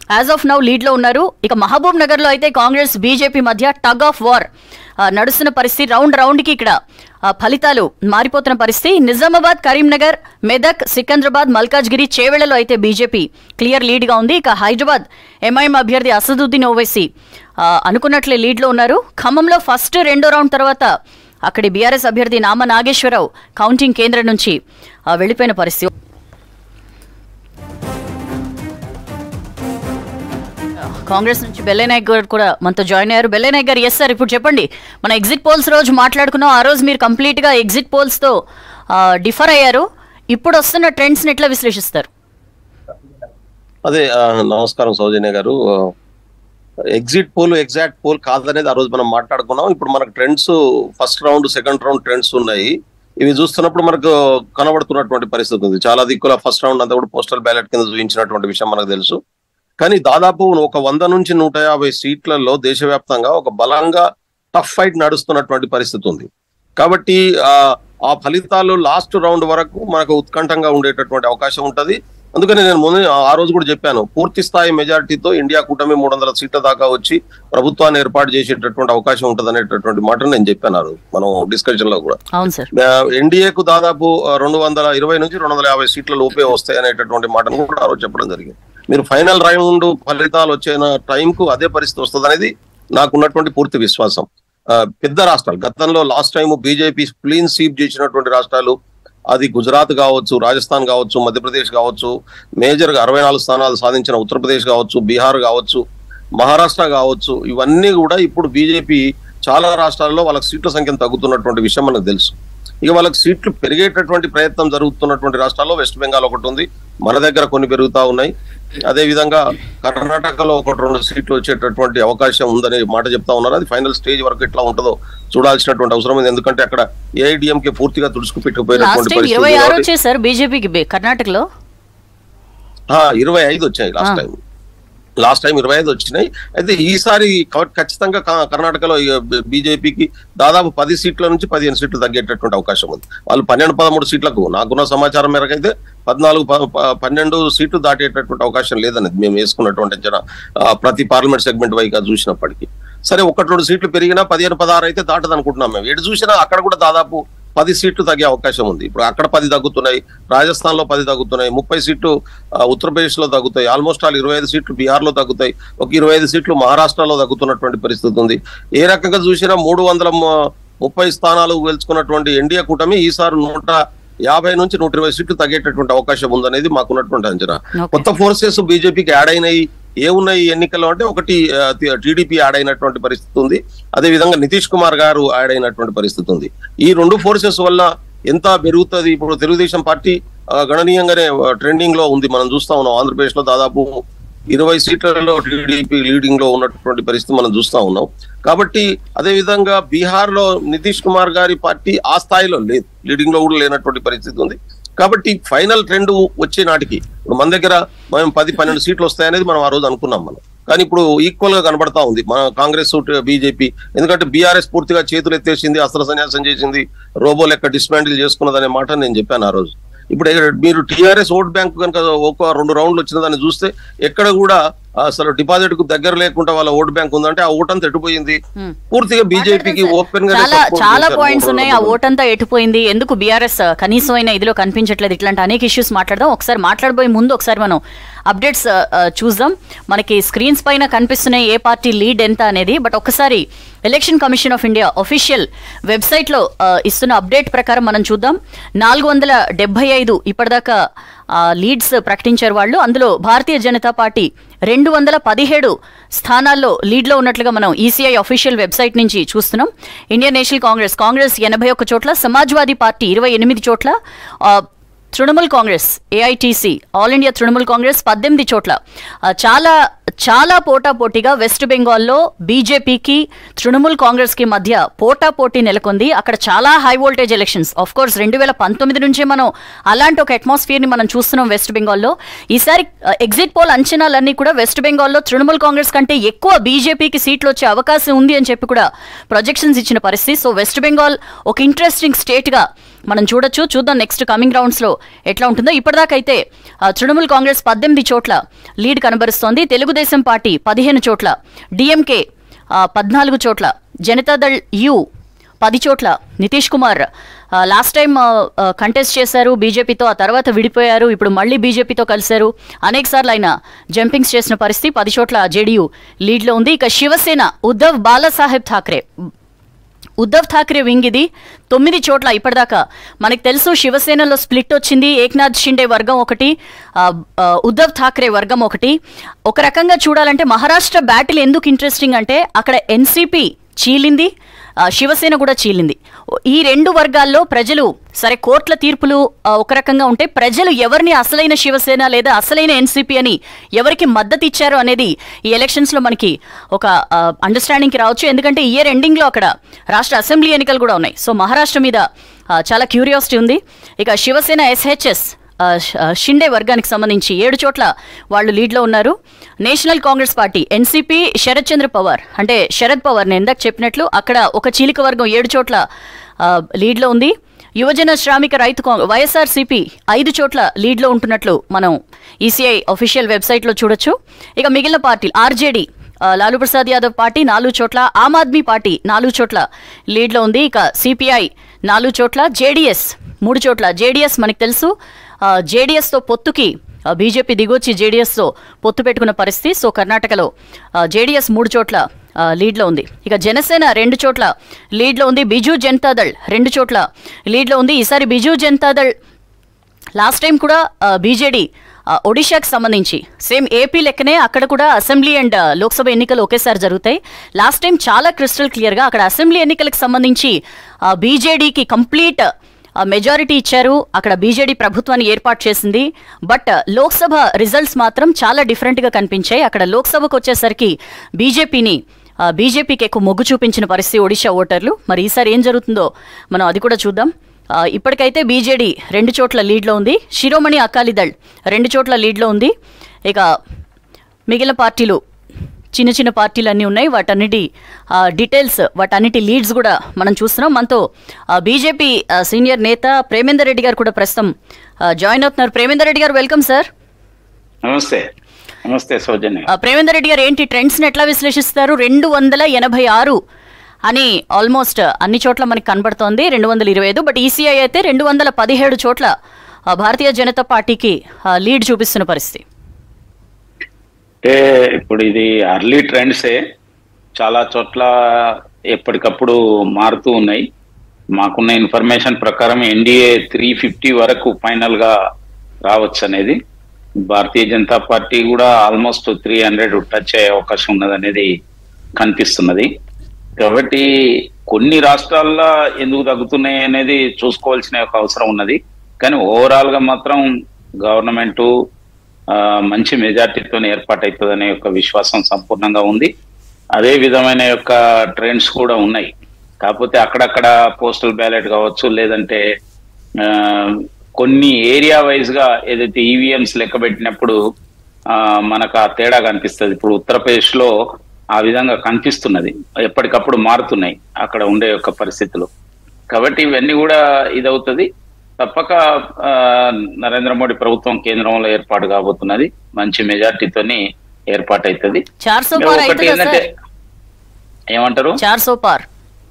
Speaker 5: యాజ్ ఆఫ్ నౌ లీడ్ లో ఉన్నారు ఇక మహబూబ్ నగర్ లో అయితే కాంగ్రెస్ బీజేపీ మధ్య టగ్ ఆఫ్ వార్ నడుస్తున్న పరిస్థితి రౌండ్ రౌండ్ కి ఇక్కడ ఆ, ఫలితాలు మారిపోతున్న పరిస్థితి నిజామాబాద్ కరీంనగర్ మెదక్ సికింద్రాబాద్ మల్కాజ్గిరి చేవెళ్లలో అయితే బీజేపీ క్లియర్ లీడ్ గా ఉంది ఇక హైదరాబాద్ ఎంఐఎం అభ్యర్థి అసదుద్దీన్ ఓవైసీ ఆ, అనుకున్నట్లే లీడ్ లో ఉన్నారు ఖమ్మంలో ఫస్ట్ రెండో రౌండ్ తర్వాత అక్కడి బీఆర్ఎస్ అభ్యర్థి నామ నాగేశ్వరరావు కౌంటింగ్ కేంద్రం నుంచి ఆ, వెళ్లిపోయిన పరిస్థితి కాంగ్రెస్ నుంచి బెల్లెనాయక్ గారు కూడా మనతో జాయిన్ అయ్యారు బెల్లెనాయక్ గారు ఎస్ సార్ ఇప్పుడు చెప్పండి మన ఎగ్జిట్ పోల్స్ రోజు మాట్లాడుకున్నాం ఆ రోజు మీరు కంప్లీట్ గా ఎగ్జిట్ పోల్స్ తో డిఫర్ అయ్యారు ఇప్పుడు వస్తున్న ట్రెండ్స్ ని ఎట్లా విశ్లేషిస్తారు
Speaker 6: అదే ఆ, నమస్కారం సౌజన్య గారు ఎగ్జిట్ పోల్ ఎగ్జాక్ట్ పోల్ కాదనేది ఆ రోజు మనం మాట్లాడుకున్నాం ఇప్పుడు మనకు trends first round second round trends ఉన్నాయి ఇవి చూస్తున్నప్పుడు మనకు కనబడుతున్నటువంటి పరిస్థితి ఉంది చాలా దిక్కుల ఫస్ట్ రౌండ్ అంతా కూడా పోస్టల్ బ్యాలెట్ కింద చూపించినటువంటి విషయం మనకు తెలుసు కానీ దాదాపు ఒక వంద నుంచి నూట యాభై సీట్లలో దేశవ్యాప్తంగా ఒక బలంగా టఫ్ ఫైట్ నడుస్తున్నటువంటి పరిస్థితి ఉంది కాబట్టి ఆ ఆ ఫలితాలు లాస్ట్ రౌండ్ వరకు మనకు ఉత్కంఠంగా ఉండేటటువంటి అవకాశం ఉంటది అందుకని నేను ముందు ఆ రోజు కూడా చెప్పాను పూర్తి స్థాయి మెజారిటీతో ఇండియా కూటమి మూడు వందల సీట్ల దాకా వచ్చి ప్రభుత్వాన్ని ఏర్పాటు చేసేటటువంటి అవకాశం ఉంటుంది అనేటటువంటి మాట నేను చెప్పాను ఆ రోజు మనం డిస్కషన్ లో కూడా
Speaker 5: అవును సార్
Speaker 6: ఎన్డీఏకు దాదాపు ఆ, రెండు వందల ఇరవై నుంచి రెండు వందల యాభై సీట్ల లోపే వస్తాయి అనేటటువంటి మాటను కూడా ఆ రోజు చెప్పడం జరిగింది మీరు ఫైనల్ రౌండ్ ఫలితాలు వచ్చిన టైంకు అదే పరిస్థితి వస్తుంది అనేది నాకున్నటువంటి పూర్తి విశ్వాసం ఆ, పెద్ద రాష్ట్రాలు గతంలో last time BJP clean sweep చేసినటువంటి రాష్ట్రాలు అది గుజరాత్ కావచ్చు రాజస్థాన్ కావచ్చు మధ్యప్రదేశ్ కావచ్చు మేజర్ గా అరవై నాలుగు స్థానాలు సాధించిన ఉత్తరప్రదేశ్ కావచ్చు బీహార్ కావచ్చు మహారాష్ట్ర కావచ్చు ఇవన్నీ కూడా ఇప్పుడు బీజేపీ చాలా రాష్ట్రాల్లో వాళ్ళకి సీట్ల సంఖ్యను తగ్గుతున్నటువంటి విషయం మనకు తెలుసు ఇక వాళ్ళకి సీట్లు పెరిగేటటువంటి ప్రయత్నం జరుగుతున్నటువంటి రాష్ట్రాల్లో వెస్ట్ బెంగాల్ ఒకటి ఉంది మన దగ్గర కొన్ని పెరుగుతా ఉన్నాయి అదే విధంగా కర్ణాటకలో ఒకటి రెండు సీట్లు వచ్చేటటువంటి అవకాశం ఉందనే మాట చెప్తా ఉన్నారు అది ఫైనల్ స్టేజ్ వరకు ఎట్లా ఉంటుందో చూడాల్సినటువంటి అవసరం ఉంది ఎందుకంటే అక్కడ ఏఐడిఎంకే పూర్తిగా తుడుచుకు
Speaker 5: లాస్ట్
Speaker 6: పెట్టుకుపోయినటువంటి
Speaker 5: టైం
Speaker 6: పరిస్థితి
Speaker 5: ఇరవై
Speaker 6: ఉంది
Speaker 5: ఆరు
Speaker 6: కాబట్టి-
Speaker 5: వచ్చాయి సార్ బీజేపీకి కర్ణాటకలో
Speaker 6: ఆ, ఇరవై ఐదు వచ్చాయి లాస్ట్
Speaker 5: ఆ.
Speaker 6: టైం లాస్ట్ టైం ఇరవై ఐదు వచ్చినాయి అయితే ఈసారి క- ఖచ్చితంగా క- కర్ణాటకలో బీజేపీకి దాదాపు పది సీట్ల నుంచి పదిహేను సీట్లు తగ్గేటటువంటి అవకాశం ఉంది వాళ్ళు పన్నెండు పదమూడు సీట్లకు నాకున్న సమాచారం మేరకు అయితే పద్నాలుగు ప- ప- పన్నెండు సీట్లు దాటేటటువంటి అవకాశం లేదనేది మేము వేసుకున్నటువంటి అంచనా ఆ, ప్రతి పార్లమెంట్ సెగ్మెంట్ వైగా చూసినప్పటికీ సరే ఒకటి రెండు సీట్లు పెరిగినా పదిహేను పదహారు అయితే దాటదు అనుకుంటున్నాం మేము ఎటు చూసినా అక్కడ కూడా దాదాపు పది సీట్లు తగ్గే అవకాశం ఉంది ఇప్పుడు అక్కడ పది తగ్గుతున్నాయి రాజస్థాన్ లో పది తగ్గుతున్నాయి ముప్పై సీట్లు ఆ, ఉత్తరప్రదేశ్ లో తగ్గుతాయి ఆల్మోస్ట్ ఆల్ ఇరవై ఐదు సీట్లు బీహార్ లో తగ్గుతాయి ఒక ఇరవై ఐదు సీట్లు మహారాష్ట్రలో తగ్గుతున్నటువంటి పరిస్థితి ఉంది ఏ రకంగా చూసినా మూడు వందల ము- ముప్పై స్థానాలు గెలుచుకున్నటువంటి ఎన్డీఏ కూటమి ఈసారి నూట యాభై నుంచి నూట ఇరవై సీట్లు తగ్గేటటువంటి అవకాశం ఉందనేది మాకున్నటువంటి అంచనా
Speaker 5: Okay.
Speaker 6: కొత్త ఫోర్సెస్ బీజేపీకి యాడ్ అయినాయి ఏమున్నాయి ఈ ఎన్నికల్లో అంటే ఒకటి టీడీపీ యాడ్ అయినటువంటి పరిస్థితి ఉంది అదే విధంగా నితీష్ కుమార్ గారు యాడ్ అయినటువంటి పరిస్థితి ఉంది ఈ రెండు ఫోర్సెస్ వల్ల ఎంత పెరుగుతుంది ఇప్పుడు తెలుగుదేశం పార్టీ ఆ, గణనీయంగానే ట్రెండింగ్ లో ఉంది మనం చూస్తా ఉన్నాం ఆంధ్రప్రదేశ్ లో దాదాపు ఇరవై సీట్లలో టీడీపీ లీడింగ్ లో ఉన్నటువంటి పరిస్థితి మనం చూస్తా ఉన్నాం కాబట్టి అదే విధంగా బీహార్ లో నితీష్ కుమార్ గారి పార్టీ ఆ స్థాయిలో లేదు లీడింగ్ లో కూడా లేనటువంటి పరిస్థితి ఉంది కాబట్టి ఫైనల్ ట్రెండ్ వచ్చే నాటికి ఇప్పుడు మన దగ్గర మనం పది పన్నెండు సీట్లు వస్తాయనేది మనం ఆ రోజు అనుకున్నాం మనం కానీ ఇప్పుడు ఈక్వల్ గా కనబడతా ఉంది మన కాంగ్రెస్ బీజేపీ ఎందుకంటే బీఆర్ఎస్ పూర్తిగా చేతులు ఎత్తేసింది అస్త్ర సన్యాసం చేసింది రోబో లెక్క డిస్మాండిల్ చేసుకున్నదనే మాట నేను చెప్పాను ఆ రోజు ఇప్పుడు ఇక్కడ మీరు టీఆర్ఎస్ ఓట్ బ్యాంక్ కనుక ఒక రెండు రౌండ్లు వచ్చిన దాన్ని చూస్తే ఎక్కడ కూడా అసలు డిపాజిట్ కు దగ్గర లేకుండా వాళ్ళ ఓట్ బ్యాంక్ ఉందంటే ఆ ఓట్ అంతా ఎట్టుపోయింది
Speaker 5: Hmm.
Speaker 6: పూర్తిగా బీజేపీకి ఓపెన్ గా
Speaker 5: చాలా చాలా పాయింట్స్ ఉన్నాయి ఆ ఓటంతా ఎటుపోయింది ఎందుకు బీఆర్ఎస్ కనీసమైన ఇదిలో కనిపించట్లేదు ఇట్లాంటి అనేక ఇష్యూస్ మాట్లాడదాం ఒకసారి మాట్లాడబోయే ముందు ఒకసారి మనం అప్డేట్స్ చూద్దాం మనకి స్క్రీన్స్ పైన కనిపిస్తున్నాయి ఏ పార్టీ లీడ్ ఎంత అనేది బట్ ఒకసారి election commission of India official website లో ఆ, ఇస్తున్న అప్డేట్ ప్రకారం మనం చూద్దాం నాలుగు వందల డెబ్బై ఐదు ఇప్పటిదాకా లీడ్స్ ప్రకటించారు వాళ్ళు అందులో భారతీయ జనతా పార్టీ రెండు వందల పదిహేడు స్థానాల్లో లీడ్లో ఉన్నట్లుగా మనం ఈసీఐ అఫీషియల్ వెబ్సైట్ నుంచి చూస్తున్నాం ఇండియన్ నేషనల్ కాంగ్రెస్ కాంగ్రెస్ ఎనభై ఒక్క చోట్ల సమాజ్వాదీ పార్టీ ఇరవై ఎనిమిది చోట్ల ఆ, Trinamool Congress AITC all India Trinamool Congress పద్దెనిమిది చోట్ల ఆ, చాలా చాలా పోటాపోటీగా వెస్ట్ బెంగాల్లో బీజేపీకి తృణమూల్ కాంగ్రెస్ కి మధ్య పోటాపోటీ నెలకొంది అక్కడ చాలా high voltage elections of course రెండు వేల పంతొమ్మిది నుంచే మనం అలాంటి ఒక అట్మాస్ఫియర్ ని మనం చూస్తున్నాం వెస్ట్ బెంగాల్లో ఈసారి ఎగ్జిట్ పోల్ అంచనాలన్నీ కూడా వెస్ట్ బెంగాల్లో తృణమూల్ కాంగ్రెస్ కంటే ఎక్కువ బీజేపీకి సీట్లు వచ్చే అవకాశం ఉంది అని చెప్పి కూడా ప్రొజెక్షన్స్ ఇచ్చిన పరిస్థితి సో వెస్ట్ బెంగాల్ ఒక ఇంట్రెస్టింగ్ స్టేట్ గా మనం చూడొచ్చు చూద్దాం నెక్స్ట్ కమింగ్ రౌండ్స్ లో ఎట్లా ఉంటుందో ఇప్పటిదాకా అయితే ఆ, తృణమూల్ కాంగ్రెస్ పద్దెనిమిది చోట్ల లీడ్ కనబరుస్తోంది తెలుగుదేశం పార్టీ పదిహేను చోట్ల డిఎంకే ఆ, పద్నాలుగు చోట్ల జనతాదళ్ యు పది చోట్ల నితీష్ కుమార్ ఆ, లాస్ట్ టైం ఆ, ఆ, కంటెస్ట్ చేశారు బీజేపీతో ఆ తర్వాత విడిపోయారు ఇప్పుడు మళ్ళీ బీజేపీతో కలిశారు అనేక సార్లు ఆయన జంపింగ్స్ చేసిన పరిస్థితి పది చోట్ల జేడీయూ లీడ్లో ఉంది ఇక శివసేన ఉద్ధవ్ బాలాసాహెబ్ ఠాక్రే ఉద్ధవ్ ఠాక్రే వింగ్ ఇది తొమ్మిది చోట్ల ఇప్పటిదాకా మనకు తెలుసు శివసేనలో స్ప్లిట్ వచ్చింది ఏక్నాథ్ షిండే వర్గం ఒకటి ఆ, ఆ, ఉద్ధవ్ ఠాక్రే వర్గం ఒకటి ఒక రకంగా చూడాలంటే మహారాష్ట్ర బ్యాటిల్ ఎందుకు ఇంట్రెస్టింగ్ అంటే అక్కడ ఎన్సీపీ చీలింది ఆ, శివసేన కూడా చీలింది ఈ రెండు వర్గాల్లో ప్రజలు సరే కోర్టుల తీర్పులు ఆ, ఒక రకంగా ఉంటే ప్రజలు ఎవరిని అసలైన శివసేన లేదా అసలైన ఎన్సీపీ అని ఎవరికి మద్దతు ఇచ్చారు అనేది ఈ ఎలక్షన్స్ లో మనకి ఒక అండర్స్టాండింగ్ కి రావచ్చు ఎందుకంటే ఇయర్ ఎండింగ్ లో అక్కడ రాష్ట్ర అసెంబ్లీ ఎన్నికలు కూడా ఉన్నాయి సో మహారాష్ట్ర మీద ఆ, చాలా క్యూరియాసిటీ ఉంది ఇక శివసేన ఎస్హెచ్ఎస్ ఆ, ష- ఆ, షిండే వర్గానికి సంబంధించి ఏడు చోట్ల వాళ్ళు లీడ్లో ఉన్నారు national Congress party NCP Sharath Chandra Pawar అంటే శరద్ పవార్ నేను ఇందాక చెప్పినట్లు అక్కడ ఒక చీలిక వర్గం ఏడు చోట్ల ఆ, లీడ్లో ఉంది యువజన శ్రామిక రైతు కాంగ్రెస్ వైఎస్ఆర్సీపీ ఐదు చోట్ల లీడ్లో ఉంటున్నట్లు మనం ఈసీఐ అఫీషియల్ వెబ్సైట్లో చూడొచ్చు ఇక మిగిలిన పార్టీలు ఆర్జేడీ ఆ, లాలూ ప్రసాద్ యాదవ్ పార్టీ నాలుగు చోట్ల ఆమ్ ఆద్మీ పార్టీ నాలుగు చోట్ల లీడ్లో ఉంది ఇక సిపిఐ నాలుగు చోట్ల జేడీఎస్ మూడు చోట్ల జేడీఎస్ మనకు తెలుసు ఆ, జేడీఎస్తో పొత్తుకి ఆ, బీజేపీ దిగొచ్చి జేడీఎస్తో పొత్తు పెట్టుకున్న పరిస్థితి సో కర్ణాటకలో ఆ, జేడీఎస్ మూడు చోట్ల ఆ, లీడ్లో ఉంది ఇక జనసేన రెండు చోట్ల లీడ్లో ఉంది బిజు జనతాదళ్ రెండు చోట్ల లీడ్లో ఉంది ఈసారి బిజు జనతాదళ్ లాస్ట్ టైం కూడా ఆ, బీజేడీ ఆ, ఒడిశాకు సంబంధించి సేమ్ ఏపీ లెక్కనే అక్కడ కూడా అసెంబ్లీ అండ్ ఆ, లోక్సభ ఎన్నికలు ఒకేసారి జరుగుతాయి లాస్ట్ టైం చాలా క్రిస్టల్ క్లియర్గా అక్కడ అసెంబ్లీ ఎన్నికలకు సంబంధించి ఆ, బీజేడీకి కంప్లీట్ ఆ, మెజారిటీ ఇచ్చారు అక్కడ బీజేడీ ప్రభుత్వాన్ని ఏర్పాటు చేసింది బట్ లోక్సభ రిజల్ట్స్ మాత్రం చాలా డిఫరెంట్గా కనిపించాయి అక్కడ లోక్సభకు వచ్చేసరికి బీజేపీని ఆ, బీజేపీకి ఎక్కువ మొగ్గు చూపించిన పరిస్థితి ఒడిశా ఓటర్లు మరి ఈసారి ఏం జరుగుతుందో మనం అది కూడా చూద్దాం ఆ, ఇప్పటికైతే బీజేడీ రెండు చోట్ల లీడ్లో ఉంది శిరోమణి అకాలీదళ్ రెండు చోట్ల లీడ్లో ఉంది ఇక మిగిలిన పార్టీలు చిన్న చిన్న పార్టీలు అన్నీ ఉన్నాయి వాటన్నిటి ఆ, డీటెయిల్స్ వాటన్నిటి లీడ్స్ కూడా మనం చూస్తున్నాం మనతో ఆ, బీజేపీ ఆ, సీనియర్ నేత ప్రేమేందర్ రెడ్డి గారు కూడా ప్రస్తుతం ఆ, జాయిన్ అవుతున్నారు ప్రేమేందర్ రెడ్డి గారు వెల్కమ్ సార్
Speaker 7: నమస్తే నమస్తే సౌజన్య
Speaker 5: ఆ, ప్రేమేందర్ రెడ్డి గారు ఏంటి ట్రెండ్స్ని ఎట్లా విశ్లేషిస్తారు రెండు వందల ఎనభై ఆరు అని ఆల్మోస్ట్ అన్ని చోట్ల మనకి కనబడుతోంది రెండు వందల ఇరవై ఐదు బట్ ఈసీఐ అయితే రెండు వందల పదిహేడు చోట్ల ఆ, భారతీయ జనతా పార్టీకి ఆ, లీడ్ చూపిస్తున్న పరిస్థితి
Speaker 7: అంటే ఇప్పుడు ఇది అర్లీ ట్రెండ్సే చాలా చోట్ల ఎప్పటికప్పుడు మారుతూ ఉన్నాయి మాకున్న ఇన్ఫర్మేషన్ ప్రకారం ఎన్డీఏ త్రీ ఫిఫ్టీ వరకు ఫైనల్ గా రావచ్చు అనేది భారతీయ జనతా పార్టీ కూడా ఆల్మోస్ట్ త్రీ హండ్రెడ్ టచ్ అయ్యే అవకాశం ఉన్నది అనేది కనిపిస్తున్నది కాబట్టి కొన్ని రాష్ట్రాల్లో ఎందుకు తగ్గుతున్నాయి అనేది చూసుకోవాల్సిన ఒక అవసరం ఉన్నది కానీ ఓవరాల్ గా మాత్రం గవర్నమెంట్ మంచి మెజార్టీతో ఏర్పాటవుతుంది అనే యొక్క విశ్వాసం సంపూర్ణంగా ఉంది అదే విధమైన యొక్క ట్రెండ్స్ కూడా ఉన్నాయి కాకపోతే అక్కడక్కడ పోస్టల్ బ్యాలెట్ కావచ్చు లేదంటే ఆ, కొన్ని ఏరియా వైజ్ గా ఏదైతే ఈవీఎంస్ లెక్క పెట్టినప్పుడు ఆ, మనకు ఆ తేడా కనిపిస్తుంది ఇప్పుడు ఉత్తరప్రదేశ్ లో ఆ విధంగా కనిపిస్తున్నది ఎప్పటికప్పుడు మారుతున్నాయి అక్కడ ఉండే యొక్క పరిస్థితులు కాబట్టి ఇవన్నీ కూడా ఇదవుతుంది తప్పక ఆ, నరేంద్ర మోడీ ప్రభుత్వం కేంద్రంలో ఏర్పాటు కాబోతున్నది మంచి మెజార్టీతోని ఏర్పాటు అవుతుంది
Speaker 5: చార్ సో పార్
Speaker 7: ఒకటి
Speaker 5: అవుతుందా
Speaker 7: ఏంటంటే
Speaker 5: సార్
Speaker 7: ఏమంటారు
Speaker 5: చార్ సో పార్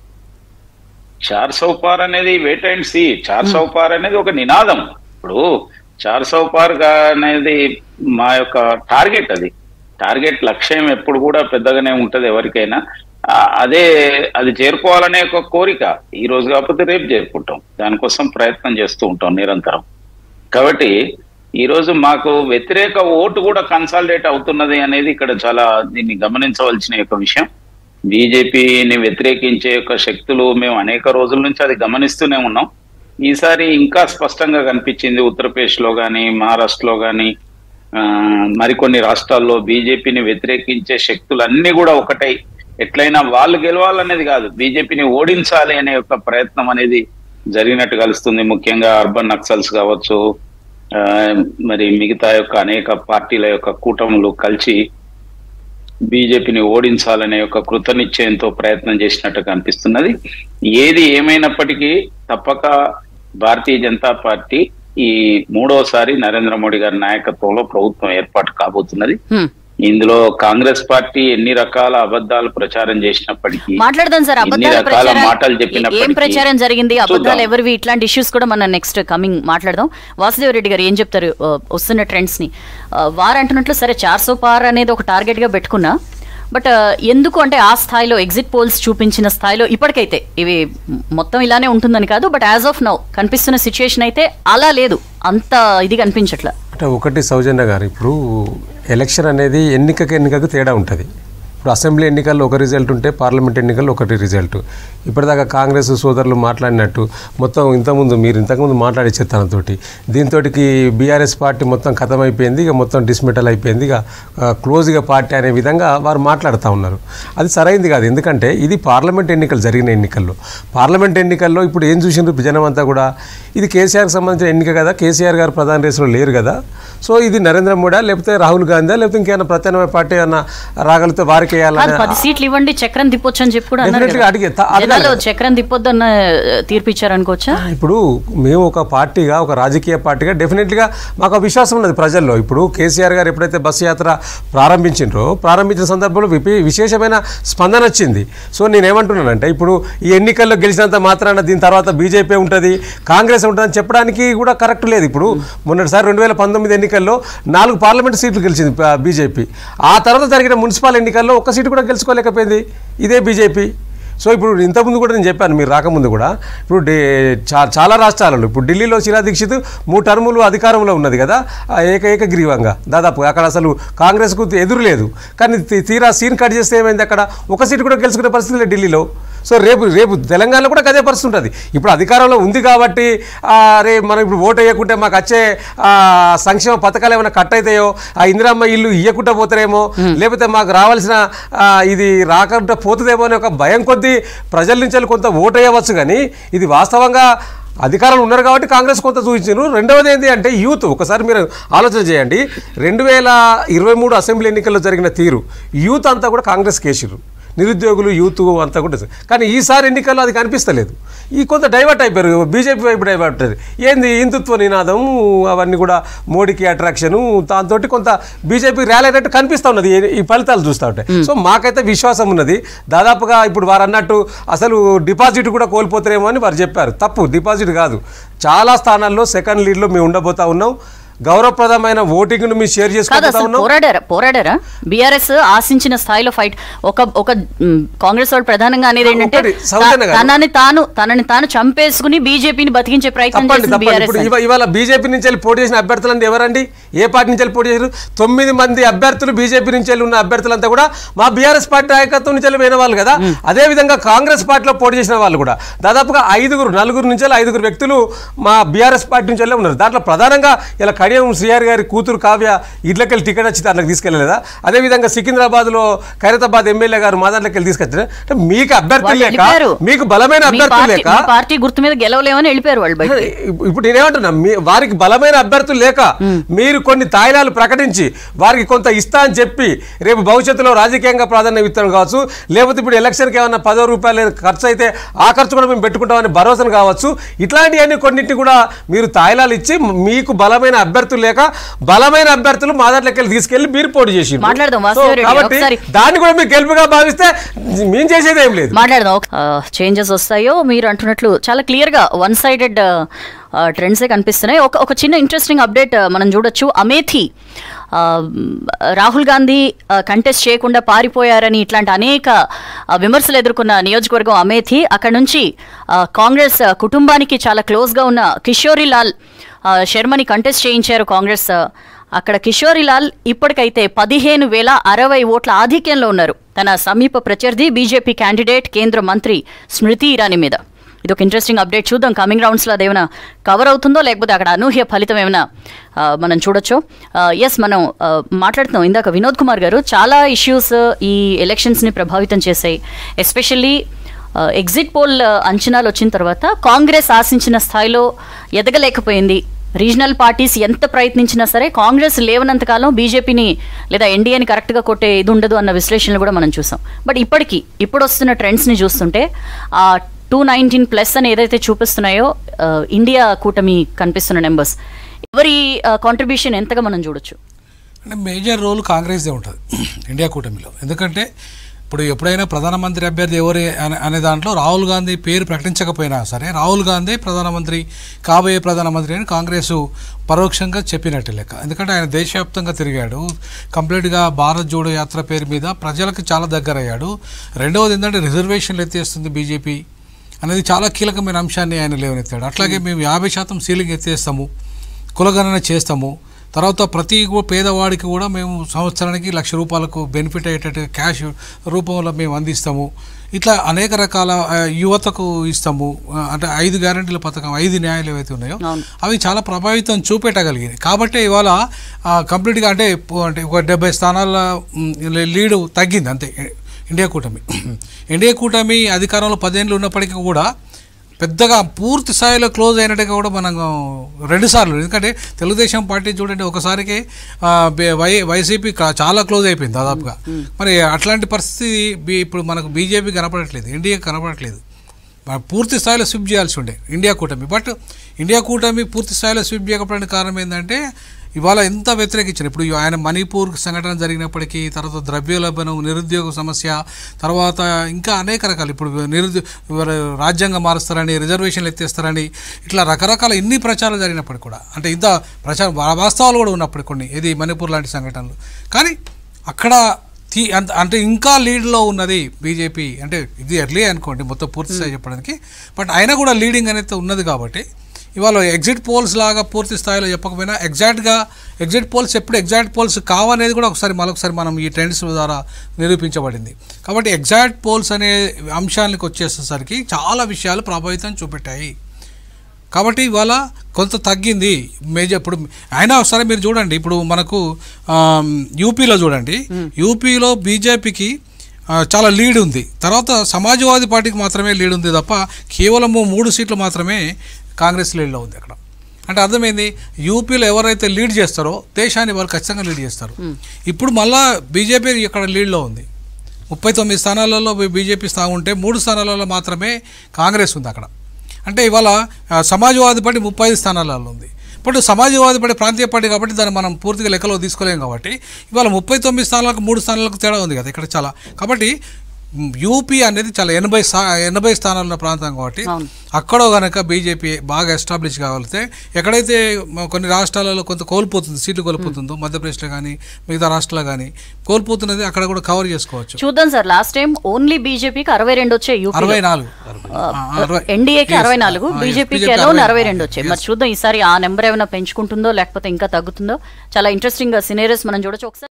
Speaker 7: చార్ సౌపార్ అనేది వెయిట్ అండ్ సి చార్ సౌపార్ అనేది ఒక నినాదం ఇప్పుడు చార్ సౌపార్ గా- అనేది మా యొక్క టార్గెట్ అది టార్గెట్ లక్ష్యం ఎప్పుడు కూడా పెద్దగానే ఉంటది ఎవరికైనా ఆ, అదే అది చేరుకోవాలనే ఒక కోరిక ఈ రోజు కాకపోతే రేపు చేరుకుంటాం దానికోసం ప్రయత్నం చేస్తూ ఉంటాం నిరంతరం కాబట్టి ఈ రోజు మాకు వ్యతిరేక ఓటు కూడా కన్సాలిడేట్ అవుతున్నది అనేది ఇక్కడ చాలా దీన్ని గమనించవలసిన యొక్క విషయం బీజేపీని వ్యతిరేకించే యొక్క శక్తులు మేము అనేక రోజుల నుంచి అది గమనిస్తూనే ఉన్నాం ఈసారి ఇంకా స్పష్టంగా కనిపించింది ఉత్తరప్రదేశ్ లో కానీ మహారాష్ట్రలో కానీ మరికొన్ని రాష్ట్రాల్లో బీజేపీని వ్యతిరేకించే శక్తులు అన్ని కూడా ఒకటై ఎట్లయినా వాళ్ళు గెలవాలనేది కాదు బీజేపీని ఓడించాలి అనే యొక్క ప్రయత్నం అనేది జరిగినట్టు కలుస్తుంది ముఖ్యంగా అర్బన్ నక్సల్స్ కావచ్చు ఆ, మరి మిగతా యొక్క అనేక పార్టీల యొక్క కూటములు కలిసి బీజేపీని ఓడించాలనే ఒక కృతనిశ్చయంతో ప్రయత్నం చేసినట్టు కనిపిస్తున్నది ఏది ఏమైనప్పటికీ తప్పక భారతీయ జనతా పార్టీ ఈ మూడోసారి నరేంద్ర మోడీ గారి నాయకత్వంలో ప్రభుత్వం ఏర్పాటు కాబోతున్నది
Speaker 5: హ్మ్.
Speaker 7: ఇందులో కాంగ్రెస్ పార్టీ ఎన్ని రకాల అబద్ధాలు ప్రచారం చేసినప్పటికీ
Speaker 5: మాట్లాడదాం సార్
Speaker 7: ఎన్ని
Speaker 5: అబద్ధాల
Speaker 7: రకాల
Speaker 5: ప్రచారం
Speaker 7: మాటలు
Speaker 5: ఏం
Speaker 7: చెప్పినప్పటికీ
Speaker 5: ప్రచారం జరిగింది అబద్ధాలు
Speaker 7: చూద్దాం.
Speaker 5: ఎవరివి ఇట్లాంటి ఇష్యూస్ కూడా మనం నెక్స్ట్ కమింగ్ మాట్లాడదాం వాసుదేవ్ రెడ్డి గారు ఏం చెప్తారు ఆ, వస్తున్న ట్రెండ్స్ ని ఆ, వారు అంటున్నట్లు సరే చార్సో పార్ అనేది ఒక టార్గెట్ గా పెట్టుకున్నా బట్ ఎందుకు అంటే ఆ స్థాయిలో ఎగ్జిట్ పోల్స్ చూపించిన స్థాయిలో ఇప్పటికైతే ఇవి మొత్తం ఇలానే ఉంటుందని కాదు బట్ యాజ్ ఆఫ్ నౌ కనిపిస్తున్న సిచ్యుయేషన్ అయితే అలా లేదు అంత ఇది కనిపించట్లా
Speaker 2: అంటే ఒకటి సౌజన్య గారు ఇప్పుడు ఎలక్షన్ అనేది ఎన్నికకి ఎన్నికకు తేడా ఉంటుంది ఇప్పుడు అసెంబ్లీ ఎన్నికల్లో ఒక రిజల్ట్ ఉంటే పార్లమెంట్ ఎన్నికల్లో ఒకటి రిజల్ట్ ఇప్పటిదాకా కాంగ్రెస్ సోదరులు మాట్లాడినట్టు మొత్తం ఇంతకుముందు మీరు ఇంతకుముందు మాట్లాడే తనతోటి దీంతో బీఆర్ఎస్ పార్టీ మొత్తం ఖతం అయిపోయింది ఇక మొత్తం డిస్మెటల్ అయిపోయింది ఇక ఆ, క్లోజ్గా పార్టీ అనే విధంగా వారు మాట్లాడుతూ ఉన్నారు అది సరైంది కాదు ఎందుకంటే ఇది పార్లమెంట్ ఎన్నికలు జరిగిన ఎన్నికల్లో పార్లమెంట్ ఎన్నికల్లో ఇప్పుడు ఏం చూసిండ్రు జనం అంతా కూడా ఇది కేసీఆర్కి సంబంధించిన ఎన్నిక కదా కేసీఆర్ గారు ప్రధాన రేసులో లేరు కదా సో ఇది నరేంద్ర మోడీ లేకపోతే రాహుల్ గాంధీ లేకపోతే ఇంకేమైనా ప్రత్యామ్నాయ పార్టీ అన్న రాగలితే వారికి
Speaker 5: కాదు
Speaker 2: వేయాలని
Speaker 5: పది సీట్లు ఇవ్వండి చక్రం తిప్పొచ్చు అని చెప్పి కూడా అన్నారు
Speaker 2: Definitely
Speaker 5: కదా.
Speaker 2: అడిగే- త- అడగాలి
Speaker 5: జనాలు
Speaker 2: కదా.
Speaker 5: చక్రం తిప్పొద్దు అన్న తీర్పు ఇచ్చారనుకోవచ్చా
Speaker 2: ఇప్పుడు మేము ఒక పార్టీగా ఒక రాజకీయ పార్టీగా డెఫినెట్గా మాకు ఒక విశ్వాసం ఉన్నది ప్రజల్లో ఇప్పుడు కేసీఆర్ గారు ఎప్పుడైతే బస్సు యాత్ర ప్రారంభించిండ్రో ప్రారంభించిన సందర్భంలో విపి- విశేషమైన స్పందన వచ్చింది సో నేనేమంటున్నానంటే ఇప్పుడు ఈ ఎన్నికల్లో గెలిచినంత మాత్రాన దీని తర్వాత బీజేపీ ఉంటుంది కాంగ్రెస్ ఉంటుందని చెప్పడానికి కూడా కరెక్ట్ లేదు ఇప్పుడు మొన్నటిసారి రెండు వేల పంతొమ్మిది ఎన్నికల్లో నాలుగు పార్లమెంట్ సీట్లు గెలిచింది బీజేపీ ఆ తర్వాత జరిగిన మున్సిపల్ ఎన్నికల్లో ఒక్క సీటు కూడా గెలుచుకోలేకపోయింది ఇదే బీజేపీ సో ఇప్పుడు ఇంతకుముందు కూడా నేను చెప్పాను మీరు రాకముందు కూడా ఇప్పుడు డే- చా- చాలా రాష్ట్రాలలో ఇప్పుడు ఢిల్లీలో శిలా దీక్షిత్ మూడు టర్ములు అధికారంలో ఉన్నది కదా ఆ ఏక ఏకగ్రీవంగా దాదాపు అక్కడ అసలు కాంగ్రెస్కు ఎదురు లేదు కానీ తీ- తీరా సీన్ కట్ చేస్తే ఏమైంది అక్కడ ఒక సీటు కూడా గెలుచుకునే పరిస్థితి లేదు ఢిల్లీలో సో రేపు రేపు తెలంగాణలో కూడా అదే పరిస్థితి ఉంటుంది ఇప్పుడు అధికారంలో ఉంది కాబట్టి ఆ, రే మనం ఇప్పుడు ఓటు వేయకుంటే మాకు వచ్చే ఆ, సంక్షేమ పథకాలు ఏమైనా కట్ అవుతాయో ఆ ఇందిరమ్మ ఇల్లు ఇయ్యకుండా పోతారేమో లేకపోతే మాకు రావాల్సిన ఆ, ఇది రాకుండా పోతుందేమో అనే ఒక భయం కొద్దీ ప్రజల నుంచి వెళ్ళి కొంత ఓటు వేయవచ్చు కానీ ఇది వాస్తవంగా అధికారంలో ఉన్నారు కాబట్టి కాంగ్రెస్ కొంత చూపించారు రెండవది ఏంటి అంటే యూత్ ఒకసారి మీరు ఆలోచన చేయండి రెండు వేల ఇరవై మూడు అసెంబ్లీ ఎన్నికల్లో జరిగిన తీరు యూత్ అంతా కూడా కాంగ్రెస్ కేసిరు నిరుద్యోగులు యూత్ అంతా కూడా కానీ ఈసారి ఎన్నికల్లో అది కనిపిస్తలేదు ఈ కొంత డైవర్ట్ అయిపోయారు బీజేపీ వైపు డైవర్ట్ అయ్యారు. ఏంది హిందుత్వ నినాదం అవన్నీ కూడా మోడీకి అట్రాక్షను దాంతో కొంత బీజేపీ ర్యాలీ అయినట్టు కనిపిస్తూ ఉన్నది ఈ- ఈ ఫలితాలు చూస్తూ ఉంటాయి సో మాకైతే విశ్వాసం ఉన్నది దాదాపుగా ఇప్పుడు వారు అన్నట్టు అసలు డిపాజిట్ కూడా కోల్పోతారేమో అని వారు చెప్పారు తప్పు డిపాజిట్ కాదు చాలా స్థానాల్లో సెకండ్ లీడ్లో మేము ఉండబోతా ఉన్నాం గౌరవప్రదమైన ఓటింగ్ను మేము షేర్
Speaker 5: కాదు
Speaker 2: చేసుకోబోతా
Speaker 5: అసలు
Speaker 2: ఉన్నాం
Speaker 5: పోరాడారా పోరాడారా బీఆర్ఎస్ ఆశించిన స్థాయిలో ఫైట్ ఒక ఒక మ్, కాంగ్రెస్ వాళ్ళు ప్రధానంగా అనేది ఏంటంటే
Speaker 2: ఒకటి, సౌజన్య
Speaker 5: తా-
Speaker 2: గారు.
Speaker 5: తనని తాను తనని తాను చంపేసుకుని బీజేపీని బతికించే ప్రయత్నం
Speaker 2: తప్పండి
Speaker 5: చేసింది
Speaker 2: తప్పండి
Speaker 5: బీఆర్ఎస్
Speaker 2: ఇప్పుడు ఇవ- ఇవాళ బీజేపీ నుంచి వెళ్ళి పోటీ చేసిన అభ్యర్థులంటే ఎవరండి ఏ పార్టీ నుంచి వెళ్ళి పోటీ చేశారు తొమ్మిది మంది అభ్యర్థులు బీజేపీ నుంచి వెళ్ళి ఉన్న అభ్యర్థులంతా కూడా మా బీఆర్ఎస్ పార్టీ నాయకత్వం నుంచి వెళ్ళి పోయిన వాళ్ళు కదా అదే విధంగా కాంగ్రెస్ పార్టీలో పోటీ చేసిన వాళ్ళు కూడా దాదాపుగా ఐదుగురు నలుగురు నుంచి వెళ్ళి ఐదుగురు వ్యక్తులు మా బీఆర్ఎస్ పార్టీ నుంచి వెళ్ళి ఉన్నారు దాంట్లో ప్రధానంగా ఇలా కడియం శ్రీహరి గారి కూతురు కావ్య ఇళ్ళకెళ్ళి టికెట్ వచ్చి దాంట్లోకి తీసుకెళ్ళలేదా అదేవిధంగా సికింద్రాబాద్లో ఖైరతాబాద్ ఎమ్మెల్యే గారు మా దాంట్లోకి వెళ్ళి తీసుకొచ్చారు అంటే మీకు అభ్యర్థులు
Speaker 5: వాళ్ళు
Speaker 2: లేక
Speaker 5: వెళ్ళిపోయారు.
Speaker 2: మీకు బలమైన
Speaker 5: మీ
Speaker 2: అభ్యర్థులు
Speaker 5: పార్టీ-
Speaker 2: లేక
Speaker 5: మీ పార్టీ గుర్తు మీద గెలవలేమని వెళ్ళిపోయారు వాళ్ళు బయట
Speaker 2: ఇప్పు- ఇప్పుడు నేనేమంటున్నా మీ వారికి బలమైన అభ్యర్థులు లేక మీరు కొన్ని తాయిలాలు ప్రకటించి వారికి కొంత ఇస్తా అని చెప్పి రేపు భవిష్యత్తులో రాజకీయంగా ప్రాధాన్యం ఇస్తాం కావచ్చు లేకపోతే ఇప్పుడు ఎలక్షన్కి ఏమన్నా పదో రూపాయలు ఖర్చు అయితే ఆ ఖర్చు కూడా మేము పెట్టుకుంటామని భరోసాను కావచ్చు ఇట్లాంటివన్నీ కొన్నింటిని కూడా మీరు తాయిలాలు ఇచ్చి మీకు బలమైన అభ్యర్థులు లేక బలమైన అభ్యర్థులు మా దాంట్లోకి వెళ్ళి తీసుకెళ్లి మీరు పోటీ చేసి
Speaker 5: మాట్లాడదాం, వాసుదేవ్ రెడ్డి,
Speaker 2: కాబట్టి
Speaker 5: ఒకసారి.
Speaker 2: దాన్ని కూడా మీరు గెలుపుగా భావిస్తే మేము చేసేది ఏం లేదు
Speaker 5: మాట్లాడదాం చేంజెస్ వస్తాయో మీరు అంటున్నట్లు చాలా క్లియర్ గా వన్ సైడెడ్ ట్రెండ్సే కనిపిస్తున్నాయి ఒక ఒక చిన్న ఇంట్రెస్టింగ్ అప్డేట్ మనం చూడొచ్చు అమేథీ ఆ, రాహుల్ గాంధీ కంటెస్ట్ చేయకుండా పారిపోయారని ఇట్లాంటి అనేక ఆ, విమర్శలు ఎదుర్కొన్న నియోజకవర్గం అమేథీ అక్కడ నుంచి ఆ, కాంగ్రెస్ ఆ, కుటుంబానికి చాలా క్లోజ్గా ఉన్న కిషోరి లాల్ ఆ, శర్మని కంటెస్ట్ చేయించారు కాంగ్రెస్ ఆ, అక్కడ కిషోరిలాల్ ఇప్పటికైతే పదిహేను వేల అరవై ఓట్ల ఆధిక్యంలో ఉన్నారు తన సమీప ప్రత్యర్థి బీజేపీ క్యాండిడేట్ కేంద్ర మంత్రి స్మృతి ఇరానీ మీద ఇది ఒక ఇంట్రెస్టింగ్ అప్డేట్ చూద్దాం కమింగ్ రౌండ్స్లో అదేమైనా కవర్ అవుతుందో లేకపోతే అక్కడ అనూహ్య ఫలితం ఏమైనా ఆ, మనం చూడొచ్చో ఎస్ మనం ఆ, మాట్లాడుతున్నాం ఇందాక వినోద్ కుమార్ గారు చాలా ఇష్యూస్ ఈ ఎలక్షన్స్ని ప్రభావితం చేశాయి ఎస్పెషల్లీ ఎగ్జిట్ పోల్ అంచనాలు వచ్చిన తర్వాత కాంగ్రెస్ ఆశించిన స్థాయిలో ఎదగలేకపోయింది రీజనల్ పార్టీస్ ఎంత ప్రయత్నించినా సరే కాంగ్రెస్ లేవనంత కాలం బీజేపీని లేదా ఎన్డీఏని కరెక్ట్గా కొట్టే ఇది ఉండదు అన్న విశ్లేషణలు కూడా మనం చూసాం బట్ ఇప్పటికీ ఇప్పుడు వస్తున్న ట్రెండ్స్ని చూస్తుంటే ఆ టూ నైన్టీన్ ప్లస్ అని ఏదైతే చూపిస్తున్నాయో ఆ, ఇండియా కూటమి కనిపిస్తున్న నెంబర్స్ ఎవరి కాంట్రిబ్యూషన్ ఎంతగా మనం చూడొచ్చు
Speaker 3: అంటే మేజర్ రోల్ కాంగ్రెస్దే ఉంటుంది ఇండియా కూటమిలో ఎందుకంటే ఇప్పుడు ఎప్పుడైనా ప్రధానమంత్రి అభ్యర్థి ఎవరు అనే- అనే దాంట్లో రాహుల్ గాంధీ పేరు ప్రకటించకపోయినా సరే రాహుల్ గాంధీ ప్రధానమంత్రి కాబోయే ప్రధానమంత్రి అని కాంగ్రెస్ పరోక్షంగా చెప్పినట్టు లెక్క ఎందుకంటే ఆయన దేశవ్యాప్తంగా తిరిగాడు కంప్లీట్గా భారత్ జోడో యాత్ర పేరు మీద ప్రజలకు చాలా దగ్గర అయ్యాడు రెండవది ఏంటంటే రిజర్వేషన్లు ఎత్తేస్తుంది బీజేపీ అనేది చాలా కీలకమైన అంశాన్ని ఆయన లేవనెత్తాడు అట్లాగే మేము యాభై శాతం సీలింగ్ ఎత్తేస్తాము కులగణన చేస్తాము తర్వాత ప్రతి గు- పేదవాడికి కూడా మేము సంవత్సరానికి లక్ష రూపాయలకు బెనిఫిట్ అయ్యేటట్టు క్యాష్ రూపంలో మేము అందిస్తాము ఇట్లా అనేక రకాల ఆ, యువతకు ఇస్తాము ఆ, అంటే ఐదు గ్యారంటీల పథకం ఐదు న్యాయాలు ఏవైతే ఉన్నాయో
Speaker 5: అవును.
Speaker 3: అవి చాలా ప్రభావితం చూపెట్టగలిగింది కాబట్టి ఇవాళ ఆ, కంప్లీట్గా అంటే పో- అంటే ఒక డెబ్బై స్థానాల మ్, లీడు తగ్గింది అంతే ఇండియా కూటమి ఇండియా కూటమి అధికారంలో పదేళ్ళు ఉన్నప్పటికీ కూడా పెద్దగా పూర్తి స్థాయిలో క్లోజ్ అయినట్టుగా కూడా మనం రెండు సార్లు ఎందుకంటే తెలుగుదేశం పార్టీ చూడండి ఒకసారికి ఆ, బే- వై వైసీపీ కా- చాలా క్లోజ్ అయిపోయింది దాదాపుగా మరి అట్లాంటి పరిస్థితి బీ- ఇప్పుడు మనకు బీజేపీ కనపడట్లేదు ఎన్డీఏ కనపడట్లేదు మరి పూర్తి స్థాయిలో స్విప్ చేయాల్సి ఉండే ఇండియా కూటమి బట్ ఇండియా కూటమి పూర్తి స్థాయిలో స్విప్ చేయకపోవడానికి కారణం ఏంటంటే ఇవాళ ఎంత వ్యతిరేకించారు ఇప్పుడు ఆయన మణిపూర్ సంఘటన జరిగినప్పటికీ తర్వాత ద్రవ్యోల్బణం నిరుద్యోగ సమస్య తర్వాత ఇంకా అనేక రకాలు ఇప్పుడు నిరుద్యో ఇవాళ రాజ్యాంగం మారుస్తారని రిజర్వేషన్లు ఎత్తేస్తారని ఇట్లా రకరకాల ఇన్ని ప్రచారాలు జరిగినప్పటికీ కూడా అంటే ఇంత ప్రచారం వా- వాస్తవాలు కూడా ఉన్నప్పుడు కొన్ని ఇది మణిపూర్ లాంటి సంఘటనలు కానీ అక్కడ తీ అంత అంటే ఇంకా లీడ్లో ఉన్నది బీజేపీ అంటే ఇది ఎర్లీ అనుకోండి మొత్తం పూర్తి స్థాయి చెప్పడానికి బట్ అయినా కూడా లీడింగ్ అనేది ఉన్నది కాబట్టి ఇవాళ ఎగ్జిట్ పోల్స్ లాగా పూర్తి స్థాయిలో చెప్పకపోయినా ఎగ్జాక్ట్గా ఎగ్జిట్ పోల్స్ ఎప్పుడు ఎగ్జాక్ట్ పోల్స్ కావనేది కూడా ఒకసారి మరొకసారి మనం ఈ ట్రెండ్స్ ద్వారా నిరూపించబడింది కాబట్టి ఎగ్జాక్ట్ పోల్స్ అనే అంశానికి వచ్చేసేసరికి చాలా విషయాలు ప్రభావితం చూపెట్టాయి కాబట్టి ఇవాళ కొంత తగ్గింది మేజర్ ఇప్పుడు అయినా ఒకసారి మీరు చూడండి ఇప్పుడు మనకు ఆమ్, యూపీలో చూడండి యూపీలో బీజేపీకి ఆ, చాలా లీడ్ ఉంది తర్వాత సమాజ్వాదీ పార్టీకి మాత్రమే లీడ్ ఉంది తప్ప కేవలము మూడు సీట్లు మాత్రమే కాంగ్రెస్ లీడ్లో ఉంది అక్కడ అంటే అర్థమైంది యూపీలో ఎవరైతే లీడ్ చేస్తారో దేశాన్ని వాళ్ళు ఖచ్చితంగా లీడ్ చేస్తారు ఇప్పుడు మళ్ళా బీజేపీ ఇక్కడ లీడ్లో ఉంది ముప్పై తొమ్మిది స్థానాలలో బీజేపీ స్థానం ఉంటే మూడు స్థానాలలో మాత్రమే కాంగ్రెస్ ఉంది అక్కడ అంటే ఇవాళ ఆ, సమాజ్వాదీ పార్టీ ముప్పై ఐదు స్థానాలలో ఉంది ఇప్పుడు సమాజ్వాదీ పార్టీ ప్రాంతీయ పార్టీ కాబట్టి దాన్ని మనం పూర్తిగా లెక్కలో తీసుకోలేం కాబట్టి ఇవాళ ముప్పై తొమ్మిది స్థానాలకు మూడు స్థానాలకు తేడా ఉంది కదా ఇక్కడ చాలా కాబట్టి మ్, యూపీ అనేది చాలా ఎనభై స్థా ఎనభై స్థానాలు ఉన్న ప్రాంతం కాబట్టి
Speaker 5: అవును.
Speaker 3: అక్కడ కనుక బీజేపీ బాగా ఎస్టాబ్లిష్ కాగలిగితే ఎక్కడైతే మ- కొన్ని రాష్ట్రాలలో కొంత కోల్పోతుంది సీట్లు కోల్పోతుందో మధ్యప్రదేశ్లో కానీ మిగతా రాష్ట్రాల్లో కానీ కోల్పోతున్నది అక్కడ కూడా కవర్ చేసుకోవచ్చు
Speaker 5: చూద్దాం సార్ లాస్ట్ టైం ఓన్లీ బీజేపీకి అరవై రెండు వచ్చాయి యూపీ
Speaker 3: అరవై నాలుగు ఆ, అరవై.
Speaker 5: ఎన్డీఏకి
Speaker 3: Yes.
Speaker 5: అరవై నాలుగు
Speaker 3: ఆ, yes.
Speaker 5: బీజేపీకి
Speaker 3: BJP
Speaker 5: అరవై
Speaker 3: అరవై
Speaker 5: రెండు వచ్చాయి మరి చూద్దాం ఈసారి ఆ నెంబర్ ఏమైనా పెంచుకుంటుందో లేకపోతే ఇంకా తగ్గుతుందో చాలా ఇంట్రెస్టింగ్ సినేరియస్ మనం చూడొచ్చు ఒకసారి